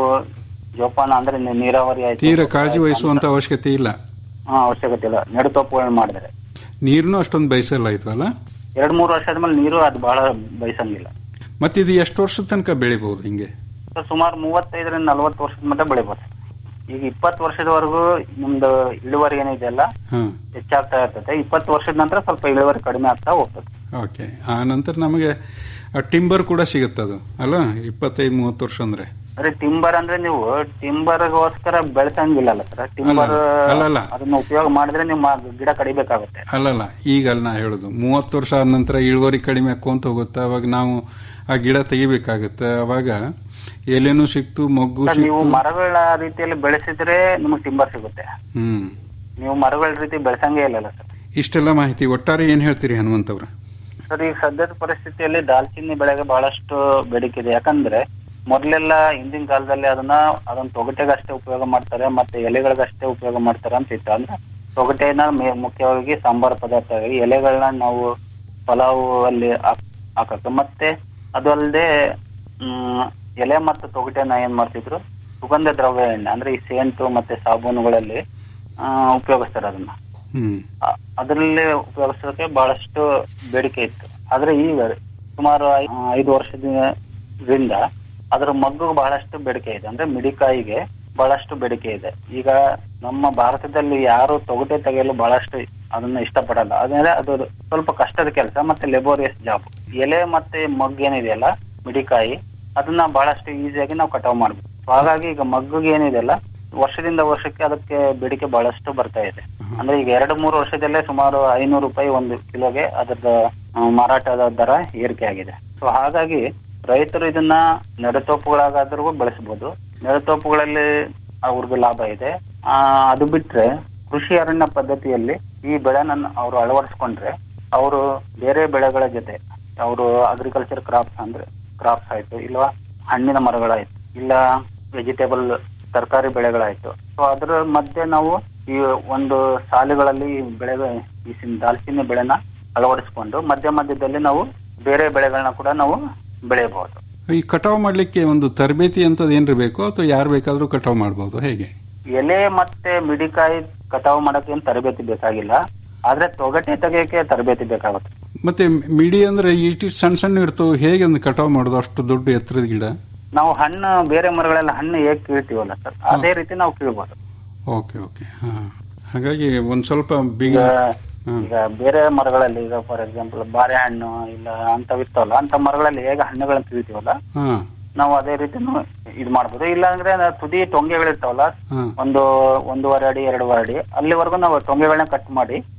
ಜೋಪಾನ ಅಂದ್ರೆ ನೀವು ನೀರಾವರಿ ಆಯ್ತು ತೀರಾ ಕಾಳಜಿ ವಹಿಸುವಂತ ಅವಶ್ಯಕತೆ ಇಲ್ಲ ಹಾ ಅವಶ್ಯಕತೆ ಇಲ್ಲ ನೆಡುತೋಪುಗಳನ್ನ ಮಾಡಿದ್ರೆ ನೀರ್ನು ಅಷ್ಟೊಂದು ಬಯಸಲಾಯ್ತು ಅಲ್ಲ ಎರಡ್ ಮೂರು ವರ್ಷ ಆದ್ಮೇಲೆ ನೀರು ಅದು ಬಹಳ ಬಯಸಂಗಿಲ್ಲ ಮತ್ತೆ ಇದು ಎಷ್ಟು ವರ್ಷದ ತನಕ ಬೆಳಿಬಹುದು ಹಿಂಗೆ ಸೊ ಸುಮಾರು ಮೂವತ್ತೈದರಿಂದ ನಲವತ್ತು ವರ್ಷದ ಮಟ್ಟ ಬೆಳಿಬೋದು ಈಗ ಇಪ್ಪತ್ತು ವರ್ಷದವರೆಗೂ ನಿಮ್ದು ಇಳುವರಿ ಏನಿದೆಯಲ್ಲ ಹಾ ಹೆಚ್ಚಾಗ್ತಾ ಇರ್ತದೆ ಇಪ್ಪತ್ತು ವರ್ಷದ ನಂತರ ಸ್ವಲ್ಪ ಇಳುವರಿ ಕಡಿಮೆ ಆಗ್ತಾ ಹೋಗ್ತದೆ ಓಕೆ ಆ ನಂತರ ನಮಗೆ ಟಿಂಬರ್ ಕೂಡ ಸಿಗುತ್ತೆ ಅದು ಅಲ್ಲ ಇಪ್ಪತ್ತೈದು ಮೂವತ್ತು ವರ್ಷ ಅಂದ್ರೆ ಅಂದ್ರೆ ಟಿಂಬರ್ ಅಂದ್ರೆ ನೀವು ಟಿಂಬರ್ಗೋಸ್ಕರ ಬೆಳೆಸಂಗಿಲ್ಲಲ್ಲ ಸರ್ ಟಿಂಬರ್ ಅಲ್ಲ, ಅಲ್ಲ. ಅದನ್ನ ಉಪಯೋಗ ಮಾಡಿದ್ರೆ ನಿಮ್ಮ ಗಿಡ ಕಡಿಬೇಕಾಗುತ್ತೆ ಅಲ್ಲಲ್ಲ ಈಗ ಅಲ್ಲ ನಾ ಹೇಳುದು ಮೂವತ್ತು ವರ್ಷ ಆದ ನಂತರ ಇಳುವರಿ ಕಡಿಮೆ ಆಕ್ಕೊಂತ ಹೋಗುತ್ತೆ ಅವಾಗ ನಾವು ಆ ಗಿಡ ತೆಗಿಬೇಕಾಗುತ್ತೆ ಅವಾಗ ಎಲೆನೂ ಸಿಕ್ತು ಮೊಗ್ಗು ಸರ್, ನೀವು ಸಿಕ್ತು ಮರಗಳ ರೀತಿಯಲ್ಲಿ ಬೆಳೆಸಿದ್ರೆ ನಿಮಗೆ ಟಿಂಬರ್ ಸಿಗುತ್ತೆ ಹ್ಮ್ ನೀವು ಮರಗಳ ರೀತಿ ಬೆಳೆಸಂಗೇ ಇಲ್ಲಲ್ಲ ಸರ್ ಇಷ್ಟೆಲ್ಲ ಮಾಹಿತಿ ಒಟ್ಟಾರೆ ಏನ್ ಹೇಳ್ತೀರಿ ಹನುಮಂತವ್ರ ಸರ್ ಈಗ ಸದ್ಯದ ಪರಿಸ್ಥಿತಿಯಲ್ಲಿ ದಾಲ್ಚಿನ್ನಿ ಬೆಳೆಗೆ ಬಹಳಷ್ಟು ಬೇಡಿಕೆ ಇದೆ ಯಾಕಂದ್ರೆ ಮೊದಲೆಲ್ಲ ಹಿಂದಿನ ಕಾಲದಲ್ಲಿ ಅದನ್ನ ಅದನ್ನ ತೊಗಟೆಗಷ್ಟೇ ಉಪಯೋಗ ಮಾಡ್ತಾರೆ ಮತ್ತೆ ಎಲೆಗಳಿಗಷ್ಟೇ ಉಪಯೋಗ ಮಾಡ್ತಾರೆ ಅಂತ ಇತ್ತು ಅಂದ್ರೆ ತೊಗಟೆನ ಮೇ- ಮುಖ್ಯವಾಗಿ ಸಾಂಬಾರ್ ಪದಾರ್ಥ ಎಲೆಗಳನ್ನ ನಾವು ಪಲಾವ್ ಅಲ್ಲಿ ಹಾಕ್- ಹಾಕಕ್ಕೆ ಮತ್ತೆ ಅದು ಅಲ್ಲದೆ ಹ್ಮ್ ಎಲೆ ಮತ್ತು ತೊಗಟೆನ ಏನ್ ಮಾಡ್ತಿದ್ರು ಸುಗಂಧ ದ್ರವ್ಯ ಎಣ್ಣೆ ಅಂದ್ರೆ ಈ ಸೇಂಟು ಮತ್ತೆ ಸಾಬೂನುಗಳಲ್ಲಿ ಆ, ಉಪಯೋಗಿಸ್ತಾರೆ ಅದನ್ನ ಹ್ಮ್ ಅ- ಅದರಲ್ಲಿ ಉಪಯೋಗಿಸೋಕೆ ಬಹಳಷ್ಟು ಬೇಡಿಕೆ ಇತ್ತು ಆದ್ರೆ ಈಗ ಸುಮಾರು ಐ- ಆ, ಐದು ವರ್ಷದಿಂದ ಅದರ ಮಗ್ಗು ಬಹಳಷ್ಟು ಬೇಡಿಕೆ ಇದೆ ಅಂದ್ರೆ ಮಿಡಿಕಾಯಿಗೆ ಬಹಳಷ್ಟು ಬೇಡಿಕೆ ಇದೆ ಈಗ ನಮ್ಮ ಭಾರತದಲ್ಲಿ ಯಾರು ತೊಗಟೆ ತೆಗೆಯಲು ಬಹಳಷ್ಟು ಅದನ್ನ ಇಷ್ಟಪಡಲ್ಲ ಅದ್ರೆ ಅದು ಸ್ವಲ್ಪ ಕಷ್ಟದ ಕೆಲಸ ಮತ್ತೆ ಲೆಬೋರಿಯಸ್ ಜಾಬ್ ಎಲೆ ಮತ್ತೆ ಮಗ್ಗು ಏನಿದೆಯಲ್ಲ ಮಿಡಿಕಾಯಿ ಅದನ್ನ ಬಹಳಷ್ಟು ಈಸಿಯಾಗಿ ನಾವು ಕಟಾವ್ ಮಾಡ್ಬೋದು So ಹಾಗಾಗಿ ಈಗ ಮಗ್ಗುಗೆ ಏನಿದೆಯಲ್ಲ ವರ್ಷದಿಂದ ವರ್ಷಕ್ಕೆ ಅದಕ್ಕೆ ಬೇಡಿಕೆ ಬಹಳಷ್ಟು ಬರ್ತಾ ಇದೆ ಅಂದ್ರೆ ಈಗ ಎರಡು ಮೂರು ವರ್ಷದಲ್ಲೇ ಸುಮಾರು ಐನೂರು ರೂಪಾಯಿ ಒಂದು ಕಿಲೋಗೆ ಅದರದ ಆ, ಮಾರಾಟದ ದರ ಏರಿಕೆ ಆಗಿದೆ ಸೊ ಹಾಗಾಗಿ ರೈತರು ಇದನ್ನ ನೆಡತೋಪುಗಳಾಗಾದ್ರೂ ಬಳಸಬಹುದು ನೆಡತೋಪುಗಳಲ್ಲಿ ಅವ್ರಿಗೆ ಲಾಭ ಇದೆ ಆ, ಅದು ಬಿಟ್ರೆ ಕೃಷಿ ಅರಣ್ಯ ಪದ್ಧತಿಯಲ್ಲಿ ಈ ಬೆಳೆನ ಅವರು ಅಳವಡಿಸ್ಕೊಂಡ್ರೆ ಅವರು ಬೇರೆ ಬೆಳೆಗಳ ಜೊತೆ ಅವರು ಅಗ್ರಿಕಲ್ಚರ್ ಕ್ರಾಪ್ಸ್ ಅಂದ್ರೆ ಕ್ರಾಪ್ಸ್ ಆಯ್ತು ಇಲ್ವಾ ಹಣ್ಣಿನ ಮರಗಳಾಯ್ತು ಇಲ್ಲ ವೆಜಿಟೇಬಲ್ ತರಕಾರಿ ಬೆಳೆಗಳಾಯ್ತು ಸೊ ಅದರ ಮಧ್ಯೆ ನಾವು ಈ ಒಂದು ಸಾಲುಗಳಲ್ಲಿ ಈ ಬೆಳೆ ಈ ಸಿನ್- ದಾಲ್ಚಿನ್ನಿ ಬೆಳೆನ ಅಳವಡಿಸ್ಕೊಂಡು ಮಧ್ಯ ಮಧ್ಯದಲ್ಲಿ ನಾವು ಬೇರೆ ಬೆಳೆಗಳನ್ನ ಕೂಡ ನಾವು ಬೆಳೆಯಬಹುದು ಈ ಕಟಾವ್ ಮಾಡ್ಲಿಕ್ಕೆ ಒಂದು ತರಬೇತಿ ಅಂತದ್ ಏನ್ರಿ ಬೇಕು ಅಥವಾ ಯಾರು ಬೇಕಾದ್ರೂ ಕಟಾವ್ ಮಾಡಬಹುದು ಹೇಗೆ ಎಲೆ ಮತ್ತೆ ಮಿಡಿಕಾಯಿ ಕಟಾವು ಮಾಡಕ್ಕೆ ಏನ್ ತರಬೇತಿ ಬೇಕಾಗಿಲ್ಲ ಆದ್ರೆ ತೊಗಟೆ ತೆಗೆಯಕ್ಕೆ ತರಬೇತಿ ಬೇಕಾಗುತ್ತೆ ಮತ್ತೆ ಮಿಡಿ ಅಂದ್ರೆ ಇಷ್ಟು ಸಣ್ಣ ಸಣ್ಣ ಇರ್ತವೆ ಹೇಗೆ ಒಂದು ಕಟಾವ್ ಮಾಡೋದು ಅಷ್ಟು ದೊಡ್ಡ ಎತ್ತರದ ಗಿಡ ನಾವು ಹಣ್ಣು ಬೇರೆ ಮರಗಳೆಲ್ಲ ಹಣ್ಣು ಹೇಗ್ ಕೀಳ್ತೀವಲ್ಲ ಸರ್ ಅದೇ ರೀತಿ ನಾವು ಕೀಳ್ಬೋದು ಓಕೆ ಓಕೆ ಹಾ ಹಾಗಾಗಿ ಒಂದ್ ಸ್ವಲ್ಪ ಬಿಗ ಈಗ ಹ್ಮ್. ಈಗ ಬೇರೆ ಮರಗಳಲ್ಲಿ ಈಗ ಫಾರ್ ಎಕ್ಸಾಂಪಲ್ ಬಾರೆಹಣ್ಣು ಇಲ್ಲ ಅಂತವಿರ್ತಾವಲ್ಲ ಅಂತ ಮರಗಳಲ್ಲಿ ಹೇಗೆ ಹಣ್ಣುಗಳನ್ನ ಕೀಳ್ತೀವಲ್ಲ ಹಾ ನಾವು ಅದೇ ರೀತಿನೂ ಇದು ಮಾಡ್ಬೋದು ಇಲ್ಲ ಅಂದ್ರೆ ನಾವು ತುದಿ ಟೊಂಗೆಗಳಿರ್ತಾವಲ್ಲ ಹಾ ಒಂದು ಒಂದೂವರೆ ಅಡಿ ಎರಡೂವರೆ ಅಡಿ ಅಲ್ಲಿವರೆಗೂ ನಾವು ಟೊಂಗೆಗಳನ್ನ ಕಟ್ ಮಾಡಿ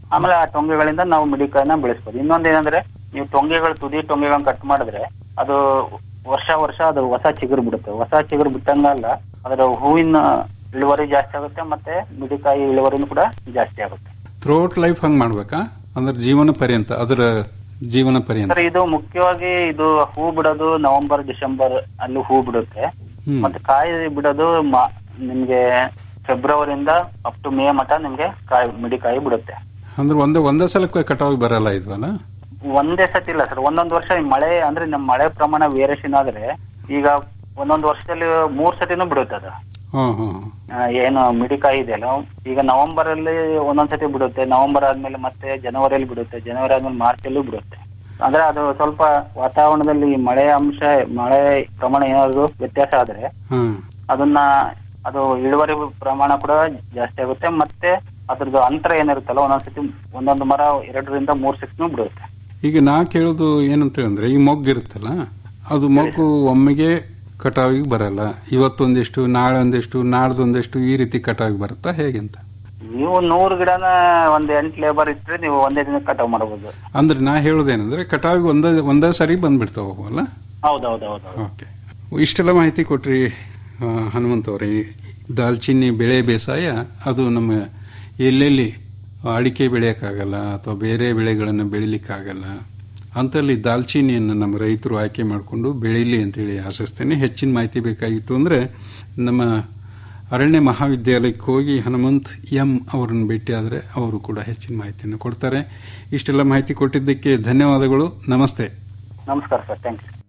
ಆಮೇಲೆ ಆ ಟೊಂಗೆಗಳಿಂದ ನಾವು ಮಿಡಿಕಾಯಿನ ಬೆಳೆಸ್ಬೋದು ಇನ್ನೊಂದೇನಂದ್ರೆ ನೀವು ಟೊಂಗೆಗಳು ತುದಿ ಟೊಂಗೆಗಳನ್ನ ಕಟ್ ಮಾಡಿದ್ರೆ ಅದು ವರ್ಷ ವರ್ಷ ಅದು ಹೊಸ ಚಿಗುರು ಬಿಡುತ್ತೆ ಹೊಸ ಚಿಗುರು ಬಿಟ್ಟಂಗಲ್ಲ ಅದರ ಹೂವಿನ ಇಳುವರಿ ಜಾಸ್ತಿ ಆಗುತ್ತೆ ಮತ್ತೆ ಮಿಡಿಕಾಯಿ ಇಳುವರಿನೂ ಕೂಡ ಜಾಸ್ತಿ ಆಗುತ್ತೆ ಥ್ರೋಟ್ ಲೈಫ್ ಹಂಗ್ ಮಾಡ್ಬೇಕಾ ಅಂದ್ರೆ ಜೀವನ ಪರ್ಯಂತ ಅದರ ಜೀವನ ಪರ್ಯಂತ ಸರ್ ಇದು ಮುಖ್ಯವಾಗಿ ಇದು ಹೂ ಬಿಡೋದು ನವೆಂಬರ್ ಡಿಸೆಂಬರ್ ಅಲ್ಲಿ ಹೂ ಬಿಡುತ್ತೆ ಹ್ಮ್. ಮತ್ತೆ ಕಾಯಿ ಬಿಡೋದು ಮಾ- ನಿಮ್ಗೆ ಫೆಬ್ರವರಿಯಿಂದ ಅಪ್ ಟು ಮೇ ಮಟ ನಿಮ್ಗೆ ಕಾಯಿ ಮಿಡಿಕಾಯಿ ಬಿಡುತ್ತೆ ಅಂದ್ರೆ ಒಂದೇ ಒಂದೇ ಸಲಕ್ಕೆ ಕಟಾವ್ ಬರಲ್ಲ ಇದ್ವಲ್ಲ ಒಂದೇ ಸತಿ ಇಲ್ಲ ಸರ್ ಒಂದೊಂದು ವರ್ಷ ಈ ಮಳೆ ಅಂದ್ರೆ ನಮ್ಮ ಮಳೆ ಪ್ರಮಾಣ ವೇರಿಯೇಷನ್ ಆದ್ರೆ ಈಗ ಒಂದೊಂದು ವರ್ಷದಲ್ಲಿ ಮೂರ್ ಸತಿನೂ ಬಿಡುತ್ತೆ ಅದು ಹ್ಮ್ ಹ್ಮ್ ಆ, ಏನು ಮಿಡಿಕಾಯಿ ಇದೆಯಲ್ಲ ಈಗ ನವೆಂಬರ್ ಅಲ್ಲಿ ಒಂದೊಂದ್ ಸತಿ ಬಿಡುತ್ತೆ ನವೆಂಬರ್ ಆದ್ಮೇಲೆ ಮತ್ತೆ ಜನವರಿಯಲ್ಲಿ ಬಿಡುತ್ತೆ ಜನವರಿ ಆದ್ಮೇಲೆ ಮಾರ್ಚ್ ಅಲ್ಲೂ ಬಿಡುತ್ತೆ ಅಂದ್ರೆ ಅದು ಸ್ವಲ್ಪ ವಾತಾವರಣದಲ್ಲಿ ಮಳೆ ಅಂಶ ಮಳೆ ಪ್ರಮಾಣ ಏನಾದ್ರು ವ್ಯತ್ಯಾಸ ಆದ್ರೆ ಹ್ಮ್ ಅದನ್ನ ಅದು ಇಳುವರಿ ಪ್ರಮಾಣ ಕೂಡ ಜಾಸ್ತಿ ಆಗುತ್ತೆ ಮತ್ತೆ ಅದ್ರದ್ದು ಅಂತರ ಏನಿರುತ್ತಲ್ಲ ಒಂದೊಂದ್ಸತಿ ಒಂದೊಂದು ಮರ ಎರಡರಿಂದ ಮೂರ್ ಸತಿನೂ ಬಿಡುತ್ತೆ ಈಗ ನಾ ಕೇಳೋದು ಏನಂತ ಹೇಳಿದ್ರೆ ಈ ಮೊಗ್ಗು ಇರುತ್ತಲ್ಲ ಅದು ಮೊಗ್ಗು ಒಮ್ಮೆಗೆ ಕಟಾವಿಗೆ ಬರಲ್ಲ ಇವತ್ತೊಂದಿಷ್ಟು ನಾಳೆ ಒಂದಿಷ್ಟು ನಾಡ್ದೊಂದಿಷ್ಟು ಈ ರೀತಿ ಕಟಾವಿಗೆ ಬರುತ್ತಾ ಹೇಗೆ ಅಂತ ನೀವು ನೂರು ಗಿಡನ ಒಂದ್ ಎಂಟ್ ಲೇಬರ್ ಇಟ್ರೆ ನೀವು ಒಂದೇ ದಿನ ಕಟಾವ್ ಮಾಡಬಹುದು ಅಂದ್ರೆ ನಾ ಹೇಳೋದೇನಂದ್ರೆ ಕಟಾವಿಗೆ ಒಂದೇ ಒಂದೇ ಸರಿ ಬಂದ್ಬಿಡ್ತಾವ ಅಲ್ಲ ಹೌದೌದೌದು ಓಕೆ ಇಷ್ಟೆಲ್ಲ ಮಾಹಿತಿ ಕೊಟ್ರಿ ಆ, ಹನುಮಂತ ಅವರೇ ದಾಲ್ಚಿನ್ನಿ ಬೆಳೆ ಬೇಸಾಯ ಅದು ನಮ್ಮ ಎಲ್ಲೆಲ್ಲಿ ಅಡಿಕೆ ಬೆಳೆಯೋಕ್ಕಾಗಲ್ಲ ಅಥವಾ ಬೇರೆ ಬೆಳೆಗಳನ್ನು ಬೆಳಿಲಿಕ್ಕಾಗಲ್ಲ ಅಂತಲ್ಲಿ ದಾಲ್ಚಿನ್ನಿಯನ್ನು ನಮ್ಮ ರೈತರು ಆಯ್ಕೆ ಮಾಡಿಕೊಂಡು ಬೆಳೀಲಿ ಅಂತೇಳಿ ಆಶಿಸ್ತೇನೆ ಹೆಚ್ಚಿನ ಮಾಹಿತಿ ಬೇಕಾಗಿತ್ತು ಅಂದರೆ ನಮ್ಮ ಅರಣ್ಯ ಮಹಾವಿದ್ಯಾಲಯಕ್ಕೆ ಹೋಗಿ ಹನುಮಂತ್ ಎಂ ಅವರನ್ನು ಭೇಟಿಯಾದರೆ ಅವರು ಕೂಡ ಹೆಚ್ಚಿನ ಮಾಹಿತಿಯನ್ನು ಕೊಡ್ತಾರೆ ಇಷ್ಟೆಲ್ಲ ಮಾಹಿತಿ ಕೊಟ್ಟಿದ್ದಕ್ಕೆ ಧನ್ಯವಾದಗಳು ನಮಸ್ತೆ ನಮಸ್ಕಾರ ಸರ್ ಥ್ಯಾಂಕ್ ಯು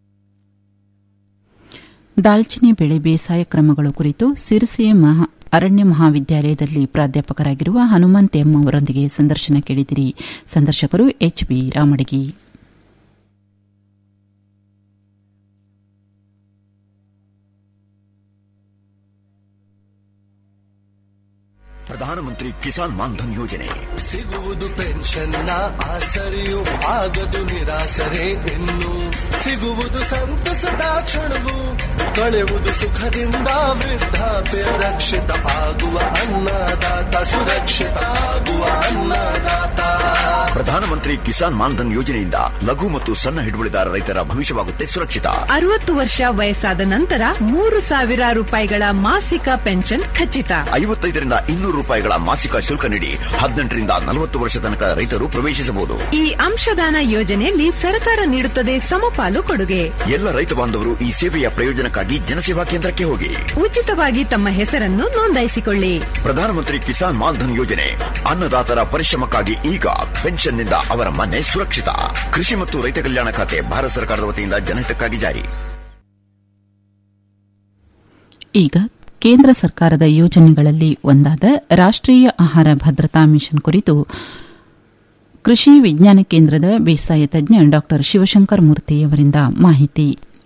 ದಾಲ್ಚಿನ್ನಿ ಬೆಳೆ ಬೇಸಾಯ ಕ್ರಮಗಳು ಕುರಿತು ಸಿರಸಿ ಮಹಾ ಅರಣ್ಯ ಮಹಾವಿದ್ಯಾಲಯದಲ್ಲಿ ಪ್ರಾಧ್ಯಾಪಕರಾಗಿರುವ ಹನುಮಂತ್ ಎಂ ಅವರೊಂದಿಗೆ ಸಂದರ್ಶನ ಕೇಳಿದಿರಿ ಸಂದರ್ಶಕರು ಎಚ್ ಬಿ ರಾಮಡಗಿ ಪ್ರಧಾನಮಂತ್ರಿ ಕಿಸಾನ್ ಮಾನ್ಧನ್ ಯೋಜನೆ ಸಿಗುವುದು ಪೆನ್ಷನ್ನ ಆಸರೆಯು ಆಗದು ನಿರಾಸರೆ ಇನ್ನು ಸಿಗುವುದು ಸಂತಸದ ಕ್ಷಣವು ಕಳೆಯುವುದು ಸುಖದಿಂದ ವೃದ್ಧಾಪ್ಯ ರಕ್ಷಿತ ಆಗುವ ಅನ್ನದಾತ ಸುರಕ್ಷಿತ ಆಗುವ ಅನ್ನದಾತ ಪ್ರಧಾನಮಂತ್ರಿ ಕಿಸಾನ್ ಮಾನ್ಧನ್ ಯೋಜನೆಯಿಂದ ಲಘು ಮತ್ತು ಸಣ್ಣ ಹಿಡುವಳಿದಾರ ರೈತರ ಭವಿಷ್ಯವಾಗುತ್ತೆ ಸುರಕ್ಷಿತ ಅರವತ್ತು ವರ್ಷ ವಯಸ್ಸಾದ ನಂತರ ಮೂರು ಸಾವಿರ ರೂಪಾಯಿಗಳ ಮಾಸಿಕ ಪೆನ್ಷನ್ ಖಚಿತ ಐವತ್ತೈದರಿಂದ ಇನ್ನೂರು ರೂಪಾಯಿಗಳ ಮಾಸಿಕ ಶುಲ್ಕ ನೀಡಿ ಹದಿನೆಂಟರಿಂದ ನಲವತ್ತು ವರ್ಷ ತನಕ ರೈತರು ಪ್ರವೇಶಿಸಬಹುದು ಈ ಅಂಶದಾನ ಯೋಜನೆಯಲ್ಲಿ ಸರ್ಕಾರ ನೀಡುತ್ತದೆ ಸಮಪಾಲು ಕೊಡುಗೆ ಎಲ್ಲ ರೈತ ಬಾಂಧವರು ಈ ಸೇವೆಯ ಪ್ರಯೋಜನಕ್ಕಾಗಿ ಜನಸೇವಾ ಕೇಂದ್ರಕ್ಕೆ ಹೋಗಿ ಉಚಿತವಾಗಿ ತಮ್ಮ ಹೆಸರನ್ನು ನೋಂದಾಯಿಸಿಕೊಳ್ಳಿ ಪ್ರಧಾನಮಂತ್ರಿ ಕಿಸಾನ್ ಮಾನ್ಧನ್ ಯೋಜನೆ ಅನ್ನದಾತರ ಪರಿಶ್ರಮಕ್ಕಾಗಿ ಈಗ ಪೆನ್ಷನ್ನಿಂದ ಅವರ ಮನೆ ಸುರಕ್ಷಿತ ಕೃಷಿ ಮತ್ತು ರೈತ ಕಲ್ಯಾಣ ಖಾತೆ ಭಾರತ ಸರ್ಕಾರದ ವತಿಯಿಂದ ಜನಹಿತಕ್ಕಾಗಿ ಜಾರಿ ಈಗ ಕೇಂದ್ರ ಸರ್ಕಾರದ ಯೋಜನೆಗಳಲ್ಲಿ ಒಂದಾದ ರಾಷ್ಟ್ರೀಯ ಆಹಾರ ಭದ್ರತಾ ಮಿಷನ್ ಕುರಿತು ಕೃಷಿ ವಿಜ್ಞಾನ ಕೇಂದ್ರದ ಬೇಸಾಯ ತಜ್ಞ ಡಾ ಶಿವಶಂಕರ್ ಮೂರ್ತಿ ಅವರಿಂದ ಮಾಹಿತಿ